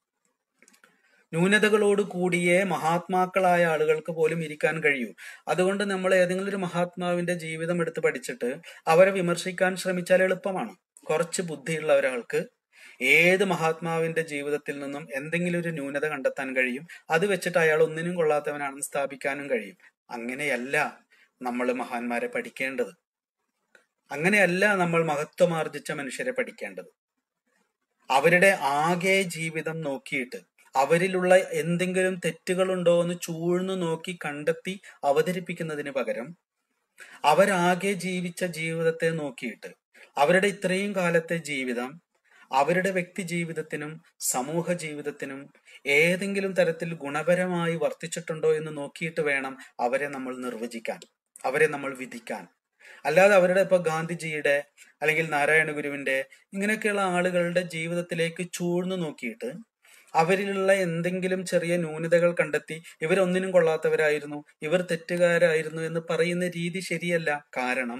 ന്യൂനതകളോട് കൂടിയേ മഹാത്മാക്കളായ ആളുകൾക്ക് പോലും ഇരിക്കാൻ കഴിയൂ അതുകൊണ്ട് നമ്മൾ ഏതെങ്കിലും ഒരു മഹാത്മാവിന്റെ ജീവിതം എടുത്ത് പഠിച്ചിട്ട് അവരെ വിമർശിക്കാൻ ശ്രമിച്ചാൽ എളുപ്പമാണ് കുറച്ച് ബുദ്ധിയുള്ള ഒരാൾക്ക് ഏത് മഹാത്മാവിന്റെ ജീവിതത്തിൽ നിന്നും എന്തെങ്കിലും ഒരു ന്യൂനത കണ്ടെത്താൻ കഴിയും അത് വെച്ചിട്ട് അയാൾ ഒന്നിനും കൊള്ളാത്തവനാണെന്ന് സ്ഥാപിക്കാനും കഴിയും അങ്ങനെയല്ല നമ്മൾ മഹാന്മാരെ പഠിക്കേണ്ടത് അങ്ങനെയല്ല നമ്മൾ മഹത്വമാർജിച്ച മനുഷ്യരെ പഠിക്കേണ്ടത് അവരുടെ ആകെ ജീവിതം നോക്കിയിട്ട് അവരിലുള്ള എന്തെങ്കിലും തെറ്റുകളുണ്ടോ എന്ന് ചൂഴ്ന്നു നോക്കി കണ്ടെത്തി അവതരിപ്പിക്കുന്നതിന് പകരം അവരാകെ ജീവിച്ച ജീവിതത്തെ നോക്കിയിട്ട് അവരുടെ ഇത്രയും കാലത്തെ ജീവിതം അവരുടെ വ്യക്തി ജീവിതത്തിനും സമൂഹ ജീവിതത്തിനും ഏതെങ്കിലും തരത്തിൽ ഗുണപരമായി വർത്തിച്ചിട്ടുണ്ടോ എന്ന് നോക്കിയിട്ട് വേണം അവരെ നമ്മൾ നിർവചിക്കാൻ അവരെ നമ്മൾ വിധിക്കാൻ അല്ലാതെ അവരുടെ ഇപ്പൊ ഗാന്ധിജിയുടെ അല്ലെങ്കിൽ നാരായണ ഗുരുവിന്റെ ഇങ്ങനെയൊക്കെയുള്ള ആളുകളുടെ ജീവിതത്തിലേക്ക് ചൂഴ്ന്നു നോക്കിയിട്ട് അവരിലുള്ള എന്തെങ്കിലും ചെറിയ ന്യൂനതകൾ കണ്ടെത്തി ഇവരൊന്നിനും കൊള്ളാത്തവരായിരുന്നു ഇവർ തെറ്റുകാരായിരുന്നു എന്ന് പറയുന്ന രീതി ശരിയല്ല കാരണം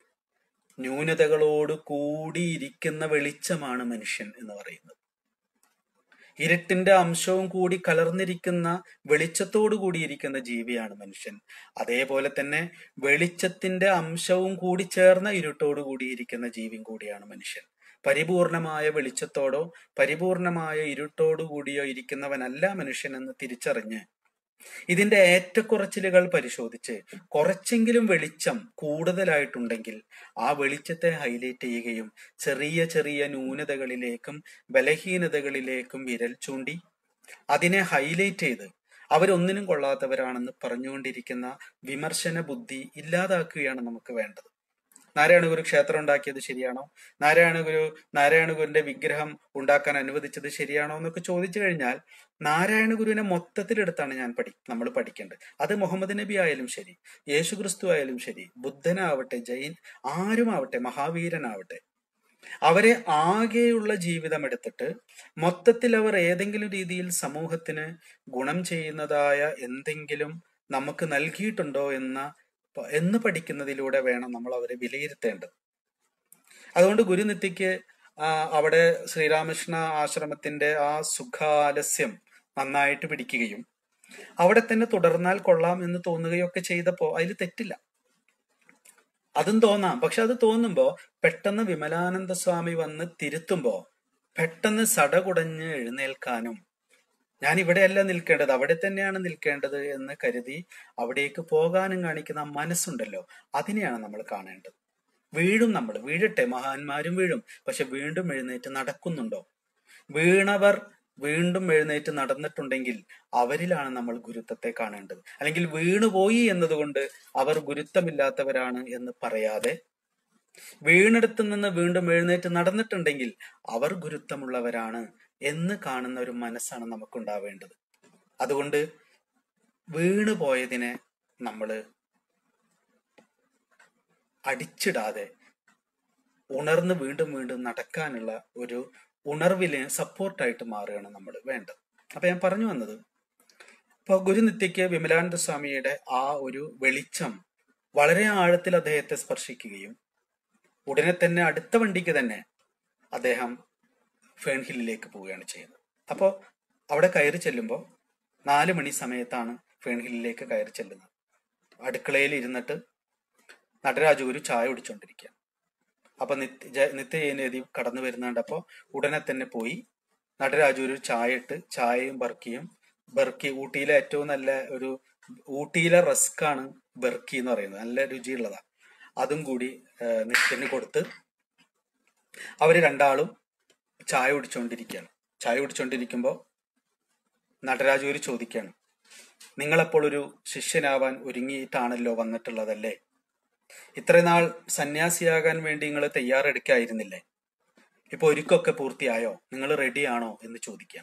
ന്യൂനതകളോട് കൂടിയിരിക്കുന്ന വെളിച്ചമാണ് മനുഷ്യൻ എന്ന് പറയുന്നത് ഇരുട്ടിന്റെ അംശവും കൂടി കലർന്നിരിക്കുന്ന വെളിച്ചത്തോടു കൂടിയിരിക്കുന്ന ജീവിയാണ് മനുഷ്യൻ അതേപോലെ തന്നെ വെളിച്ചത്തിന്റെ അംശവും കൂടി ചേർന്ന ഇരുട്ടോടു കൂടിയിരിക്കുന്ന ജീവിയും കൂടിയാണ് മനുഷ്യൻ പരിപൂർണമായ വെളിച്ചത്തോടോ പരിപൂർണമായ ഇരുട്ടോടു കൂടിയോ ഇരിക്കുന്നവനല്ല മനുഷ്യൻ എന്ന് തിരിച്ചറിഞ്ഞ് ഇതിന്റെ ഏറ്റക്കുറച്ചിലുകൾ പരിശോധിച്ച് കുറച്ചെങ്കിലും വെളിച്ചം കൂടുതലായിട്ടുണ്ടെങ്കിൽ ആ വെളിച്ചത്തെ ഹൈലൈറ്റ് ചെയ്യുകയും ചെറിയ ചെറിയ ന്യൂനതകളിലേക്കും ബലഹീനതകളിലേക്കും വിരൽ ചൂണ്ടി അതിനെ ഹൈലൈറ്റ് ചെയ്ത് അവരൊന്നിനും കൊള്ളാത്തവരാണെന്ന് പറഞ്ഞുകൊണ്ടിരിക്കുന്ന വിമർശന ബുദ്ധി ഇല്ലാതാക്കുകയാണ് നമുക്ക് വേണ്ടത് നാരായണഗുരു ക്ഷേത്രം ഉണ്ടാക്കിയത് ശരിയാണോ നാരായണഗുരു നാരായണഗുരുന്റെ വിഗ്രഹം ഉണ്ടാക്കാൻ അനുവദിച്ചത് ശരിയാണോ എന്നൊക്കെ ചോദിച്ചു കഴിഞ്ഞാൽ നാരായണഗുരുവിനെ മൊത്തത്തിലെടുത്താണ് ഞാൻ പഠി നമ്മൾ പഠിക്കേണ്ടത് അത് മുഹമ്മദ് നബി ആയാലും ശരി യേശു ക്രിസ്തു ആയാലും ശരി ബുദ്ധനാവട്ടെ ജൈൻ ആരുമാവട്ടെ മഹാവീരനാവട്ടെ അവരെ ആകെയുള്ള ജീവിതം എടുത്തിട്ട് മൊത്തത്തിൽ അവർ ഏതെങ്കിലും രീതിയിൽ സമൂഹത്തിന് ഗുണം ചെയ്യുന്നതായ എന്തെങ്കിലും നമുക്ക് നൽകിയിട്ടുണ്ടോ എന്ന എന്ന് പഠിക്കുന്നതിലൂടെ വേണം നമ്മൾ അവരെ വിലയിരുത്തേണ്ടത് അതുകൊണ്ട് ഗുരുനിത്യക്ക് അവിടെ ശ്രീരാമകൃഷ്ണ ആശ്രമത്തിന്റെ ആ സുഖാലസ്യം നന്നായിട്ട് പിടിക്കുകയും അവിടെ തന്നെ തുടർന്നാൽ കൊള്ളാം എന്ന് തോന്നുകയൊക്കെ ചെയ്തപ്പോ അതിൽ തെറ്റില്ല അതും തോന്നാം പക്ഷെ അത് തോന്നുമ്പോ പെട്ടെന്ന് വിമലാനന്ദ സ്വാമി വന്ന് തിരുത്തുമ്പോ പെട്ടെന്ന് സടകുടഞ്ഞ് എഴുന്നേൽക്കാനും ഞാൻ ഇവിടെയല്ല നിൽക്കേണ്ടത് അവിടെ തന്നെയാണ് നിൽക്കേണ്ടത് എന്ന് കരുതി അവിടേക്ക് പോകാനും കാണിക്കുന്ന മനസ്സുണ്ടല്ലോ അതിനെയാണ് നമ്മൾ കാണേണ്ടത് വീഴും നമ്മൾ വീഴട്ടെ മഹാന്മാരും വീഴും പക്ഷെ വീണ്ടും എഴുന്നേറ്റ് നടക്കുന്നുണ്ടോ വീണവർ വീണ്ടും എഴുന്നേറ്റ് നടന്നിട്ടുണ്ടെങ്കിൽ അവരിലാണ് നമ്മൾ ഗുരുത്വത്തെ കാണേണ്ടത് അല്ലെങ്കിൽ വീണുപോയി എന്നതുകൊണ്ട് അവർ ഗുരുത്വമില്ലാത്തവരാണ് എന്ന് പറയാതെ വീണെടുത്ത് നിന്ന് വീണ്ടും എഴുന്നേറ്റ് നടന്നിട്ടുണ്ടെങ്കിൽ അവർ ഗുരുത്വമുള്ളവരാണ് എന്ന് കാണുന്ന ഒരു മനസ്സാണ് നമുക്കുണ്ടാവേണ്ടത് അതുകൊണ്ട് വീണു പോയതിനെ നമ്മൾ അടിച്ചിടാതെ ഉണർന്ന് വീണ്ടും വീണ്ടും നടക്കാനുള്ള ഒരു ഉണർവിന് സപ്പോർട്ടായിട്ട് മാറുകയാണ് നമ്മൾ വേണ്ടത് അപ്പൊ ഞാൻ പറഞ്ഞു വന്നത് ഇപ്പൊ ഗുരുനിത്യയ്ക്ക് വിമലാനന്ദ സ്വാമിയുടെ ആ ഒരു വെളിച്ചം വളരെ ആഴത്തിൽ അദ്ദേഹത്തെ സ്പർശിക്കുകയും ഉടനെ തന്നെ അടുത്ത വണ്ടിക്ക് തന്നെ അദ്ദേഹം ഫേൺ ഹില്ലിലേക്ക് പോവുകയാണ് ചെയ്യുന്നത് അപ്പോൾ അവിടെ കയറി ചെല്ലുമ്പോൾ നാല് മണി സമയത്താണ് ഫേൺ ഹില്ലിലേക്ക് കയറി ചെല്ലുന്നത് അടുക്കളയിൽ ഇരുന്നിട്ട് നടരാജു ഒരു ചായ കുടിച്ചുകൊണ്ടിരിക്കുക അപ്പൊ നിത്യ നിത്യജയനേതി കടന്നു വരുന്നുണ്ടപ്പോൾ ഉടനെ തന്നെ പോയി നടരാജു ഒരു ചായ ഇട്ട് ചായയും ബർക്കിയും ബർക്കി ഊട്ടിയിലെ ഏറ്റവും നല്ല ഒരു ഊട്ടിയിലെ റസ്ക് ആണ് ബർക്കി എന്ന് പറയുന്നത് നല്ല രുചിയുള്ളതാണ് അതും കൂടി നിത്യന് കൊടുത്ത് അവര് രണ്ടാളും ചായ കുടിച്ചുകൊണ്ടിരിക്കുകയാണ് ചായ കുടിച്ചുകൊണ്ടിരിക്കുമ്പോൾ നടരാജൂര് ചോദിക്കുകയാണ് നിങ്ങളപ്പോൾ ഒരു ശിഷ്യനാവാൻ ഒരുങ്ങിയിട്ടാണല്ലോ വന്നിട്ടുള്ളതല്ലേ ഇത്രനാൾ സന്യാസിയാകാൻ വേണ്ടി നിങ്ങൾ തയ്യാറെടുക്കായിരുന്നില്ലേ ഇപ്പൊ ഒരുക്കൊക്കെ പൂർത്തിയായോ നിങ്ങൾ റെഡിയാണോ എന്ന് ചോദിക്കാം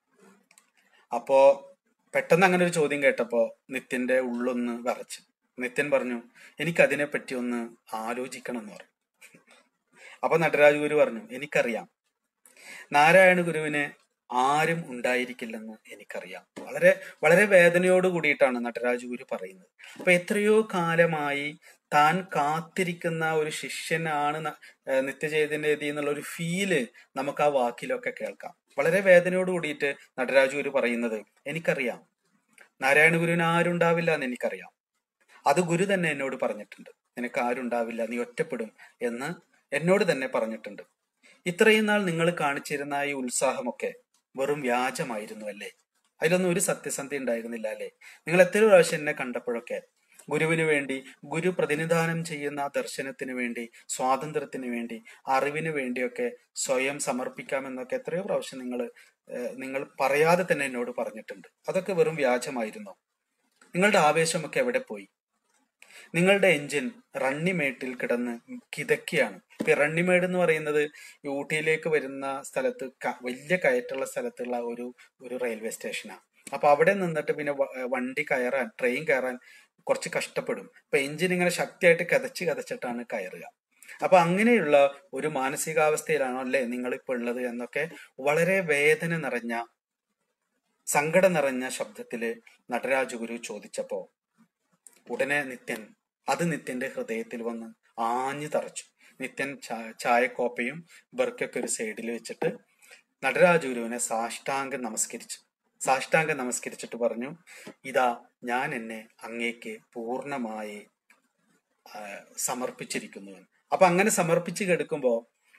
അപ്പോ പെട്ടെന്ന് അങ്ങനെ ഒരു ചോദ്യം കേട്ടപ്പോ നിത്യന്റെ ഉള്ളൊന്ന് വിറച്ച് നിത്യൻ പറഞ്ഞു എനിക്ക് അതിനെ പറ്റി ഒന്ന് ആലോചിക്കണം എന്ന് പറഞ്ഞു അപ്പൊ നടരാജ ഗുരു പറഞ്ഞു എനിക്കറിയാം നാരായണ ഗുരുവിന് ആരും ഉണ്ടായിരിക്കില്ലെന്ന് എനിക്കറിയാം വളരെ വളരെ വേദനയോട് കൂടിയിട്ടാണ് നടരാജ ഗുരു പറയുന്നത് അപ്പൊ എത്രയോ കാലമായി താൻ കാത്തിരിക്കുന്ന ഒരു ശിഷ്യനാണ് ന- ഏഹ് നിത്യചൈതന്യതി എന്നുള്ള ഒരു ഫീല് നമുക്ക് ആ വാക്കിലൊക്കെ കേൾക്കാം വളരെ വേദനയോട് കൂടിയിട്ട് നടരാജ ഗുരു പറയുന്നത് എനിക്കറിയാം നാരായണ ഗുരുവിന് ആരുണ്ടാവില്ല എന്ന് എനിക്കറിയാം അത് ഗുരു തന്നെ എന്നോട് പറഞ്ഞിട്ടുണ്ട് നിനക്ക് ആരുണ്ടാവില്ല നീ ഒറ്റപ്പെടും എന്ന് എന്നോട് തന്നെ പറഞ്ഞിട്ടുണ്ട് ഇത്രയും നാൾ നിങ്ങൾ കാണിച്ചിരുന്ന ഈ ഉത്സാഹമൊക്കെ വെറും വ്യാജമായിരുന്നു അല്ലേ അതിലൊന്നും ഒരു സത്യസന്ധത ഉണ്ടായിരുന്നില്ല അല്ലേ നിങ്ങൾ എത്ര പ്രാവശ്യം എന്നെ കണ്ടപ്പോഴൊക്കെ ഗുരുവിന് വേണ്ടി ഗുരു പ്രതിനിധാനം ചെയ്യുന്ന ആ ദർശനത്തിന് വേണ്ടി സ്വാതന്ത്ര്യത്തിന് വേണ്ടി അറിവിന് വേണ്ടിയൊക്കെ സ്വയം സമർപ്പിക്കാമെന്നൊക്കെ എത്രയോ പ്രാവശ്യം നിങ്ങൾ നിങ്ങൾ പറയാതെ തന്നെ എന്നോട് പറഞ്ഞിട്ടുണ്ട് അതൊക്കെ വെറും വ്യാജമായിരുന്നു നിങ്ങളുടെ ആവേശമൊക്കെ എവിടെ പോയി നിങ്ങളുടെ എഞ്ചിൻ റണ്ണിമേട്ടിൽ കിടന്ന് കിതക്കിയാണ് ഇപ്പൊ റണ്ണിമേട് എന്ന് പറയുന്നത് ഈ ഊട്ടിയിലേക്ക് വരുന്ന സ്ഥലത്ത് ക- വലിയ കയറ്റുള്ള സ്ഥലത്തുള്ള ഒരു ഒരു റെയിൽവേ സ്റ്റേഷനാണ് അപ്പൊ അവിടെ നിന്നിട്ട് പിന്നെ വ- വണ്ടി കയറാൻ ട്രെയിൻ കയറാൻ കുറച്ച് കഷ്ടപ്പെടും അപ്പൊ എഞ്ചിൻ ഇങ്ങനെ ശക്തിയായിട്ട് കതച്ച് കതച്ചിട്ടാണ് കയറുക അപ്പൊ അങ്ങനെയുള്ള ഒരു മാനസികാവസ്ഥയിലാണോ അല്ലേ നിങ്ങൾ ഇപ്പോൾ ഉള്ളത് എന്നൊക്കെ വളരെ വേദന നിറഞ്ഞ സങ്കടം നിറഞ്ഞ ശബ്ദത്തില് നടരാജ ഗുരു ചോദിച്ചപ്പോ ഉടനെ നിത്യൻ അത് നിത്യന്റെ ഹൃദയത്തിൽ വന്ന് ആഞ്ഞു തറച്ചു നിത്യൻ ചാ- ചായക്കോപ്പയും ബർക്കൊക്കെ ഒരു സൈഡിൽ വെച്ചിട്ട് നടരാജ ഗുരുവിനെ സാഷ്ടാംഗം നമസ്കരിച്ചു സാഷ്ടാംഗം നമസ്കരിച്ചിട്ട് പറഞ്ഞു ഇതാ ഞാൻ എന്നെ അങ്ങേക്ക് പൂർണ്ണമായി ആ, സമർപ്പിച്ചിരിക്കുന്നു എന്ന്. അപ്പൊ അങ്ങനെ സമർപ്പിച്ച് കിടക്കുമ്പോ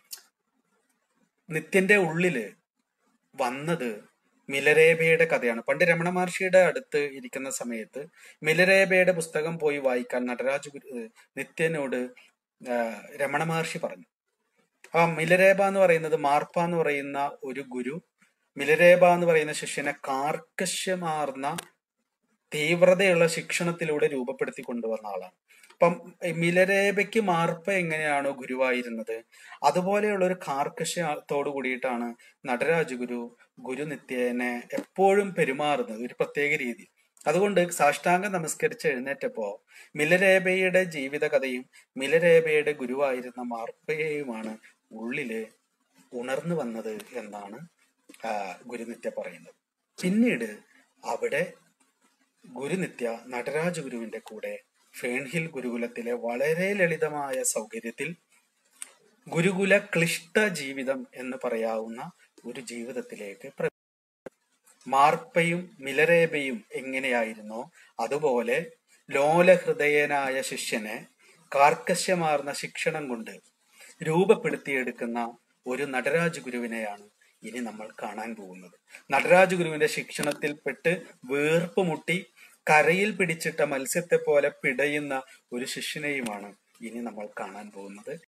നിത്യന്റെ ഉള്ളില് വന്നത് മിലരേബയുടെ കഥയാണ് പണ്ട് രമണ മഹർഷിയുടെ അടുത്ത് ഇരിക്കുന്ന സമയത്ത് മിലരേബയുടെ പുസ്തകം പോയി വായിക്കാൻ നടരാജ ഗുരു ഏഹ് നിത്യനോട് ആ, രമണ മഹർഷി പറഞ്ഞു ആ മിലരേബ എന്ന് പറയുന്നത് മാർപ്പ എന്ന് പറയുന്ന ഒരു ഗുരു മിലരേബ എന്ന് പറയുന്ന ശിഷ്യനെ കാർക്കശ്യമാർന്ന തീവ്രതയുള്ള ശിക്ഷണത്തിലൂടെ രൂപപ്പെടുത്തി കൊണ്ടുവന്ന ആളാണ് അപ്പം ഈ മിലരേബയ്ക്ക് മാർപ്പ എങ്ങനെയാണോ ഗുരുവായിരുന്നത് അതുപോലെയുള്ള ഒരു കാർക്കശ്യത്തോടു കൂടിയിട്ടാണ് നടരാജ ഗുരു ഗുരുനിത്യനെ എപ്പോഴും പെരുമാറുന്നത് ഒരു പ്രത്യേക രീതി അതുകൊണ്ട് സാഷ്ടാംഗം നമസ്കരിച്ച് എഴുന്നേറ്റപ്പോ മിലരേബയുടെ ജീവിതകഥയും മിലരേബയുടെ ഗുരുവായിരുന്ന മാർപ്പയെയുമാണ് ഉള്ളില് ഉണർന്നു വന്നത് എന്നാണ് ആ, ഗുരുനിത്യ പറയുന്നത് പിന്നീട് അവിടെ ഗുരുനിത്യ നടരാജ ഗുരുവിന്റെ കൂടെ ഫേൺഹിൽ ഗുരുകുലത്തിലെ വളരെ ലളിതമായ സൗകര്യത്തിൽ ഗുരുകുല ക്ലിഷ്ട ജീവിതം എന്ന് പറയാവുന്ന ഒരു ജീവിതത്തിലേക്ക് പ്ര- മാർപ്പയും മിലരേബയും എങ്ങനെയായിരുന്നോ അതുപോലെ ലോലഹൃദയനായ ശിഷ്യനെ കാർക്കശ്യമാർന്ന ശിക്ഷണം കൊണ്ട് രൂപപ്പെടുത്തിയെടുക്കുന്ന ഒരു നടരാജ ഗുരുവിനെയാണ് ഇനി നമ്മൾ കാണാൻ പോകുന്നത് നടരാജ ഗുരുവിന്റെ ശിക്ഷണത്തിൽപ്പെട്ട് വീർപ്പ് മുട്ടി കരയിൽ പിടിച്ചിട്ട മത്സ്യത്തെ പോലെ പിടയുന്ന ഒരു ശിഷ്യനെയുമാണ് ഇനി നമ്മൾ കാണാൻ പോകുന്നത്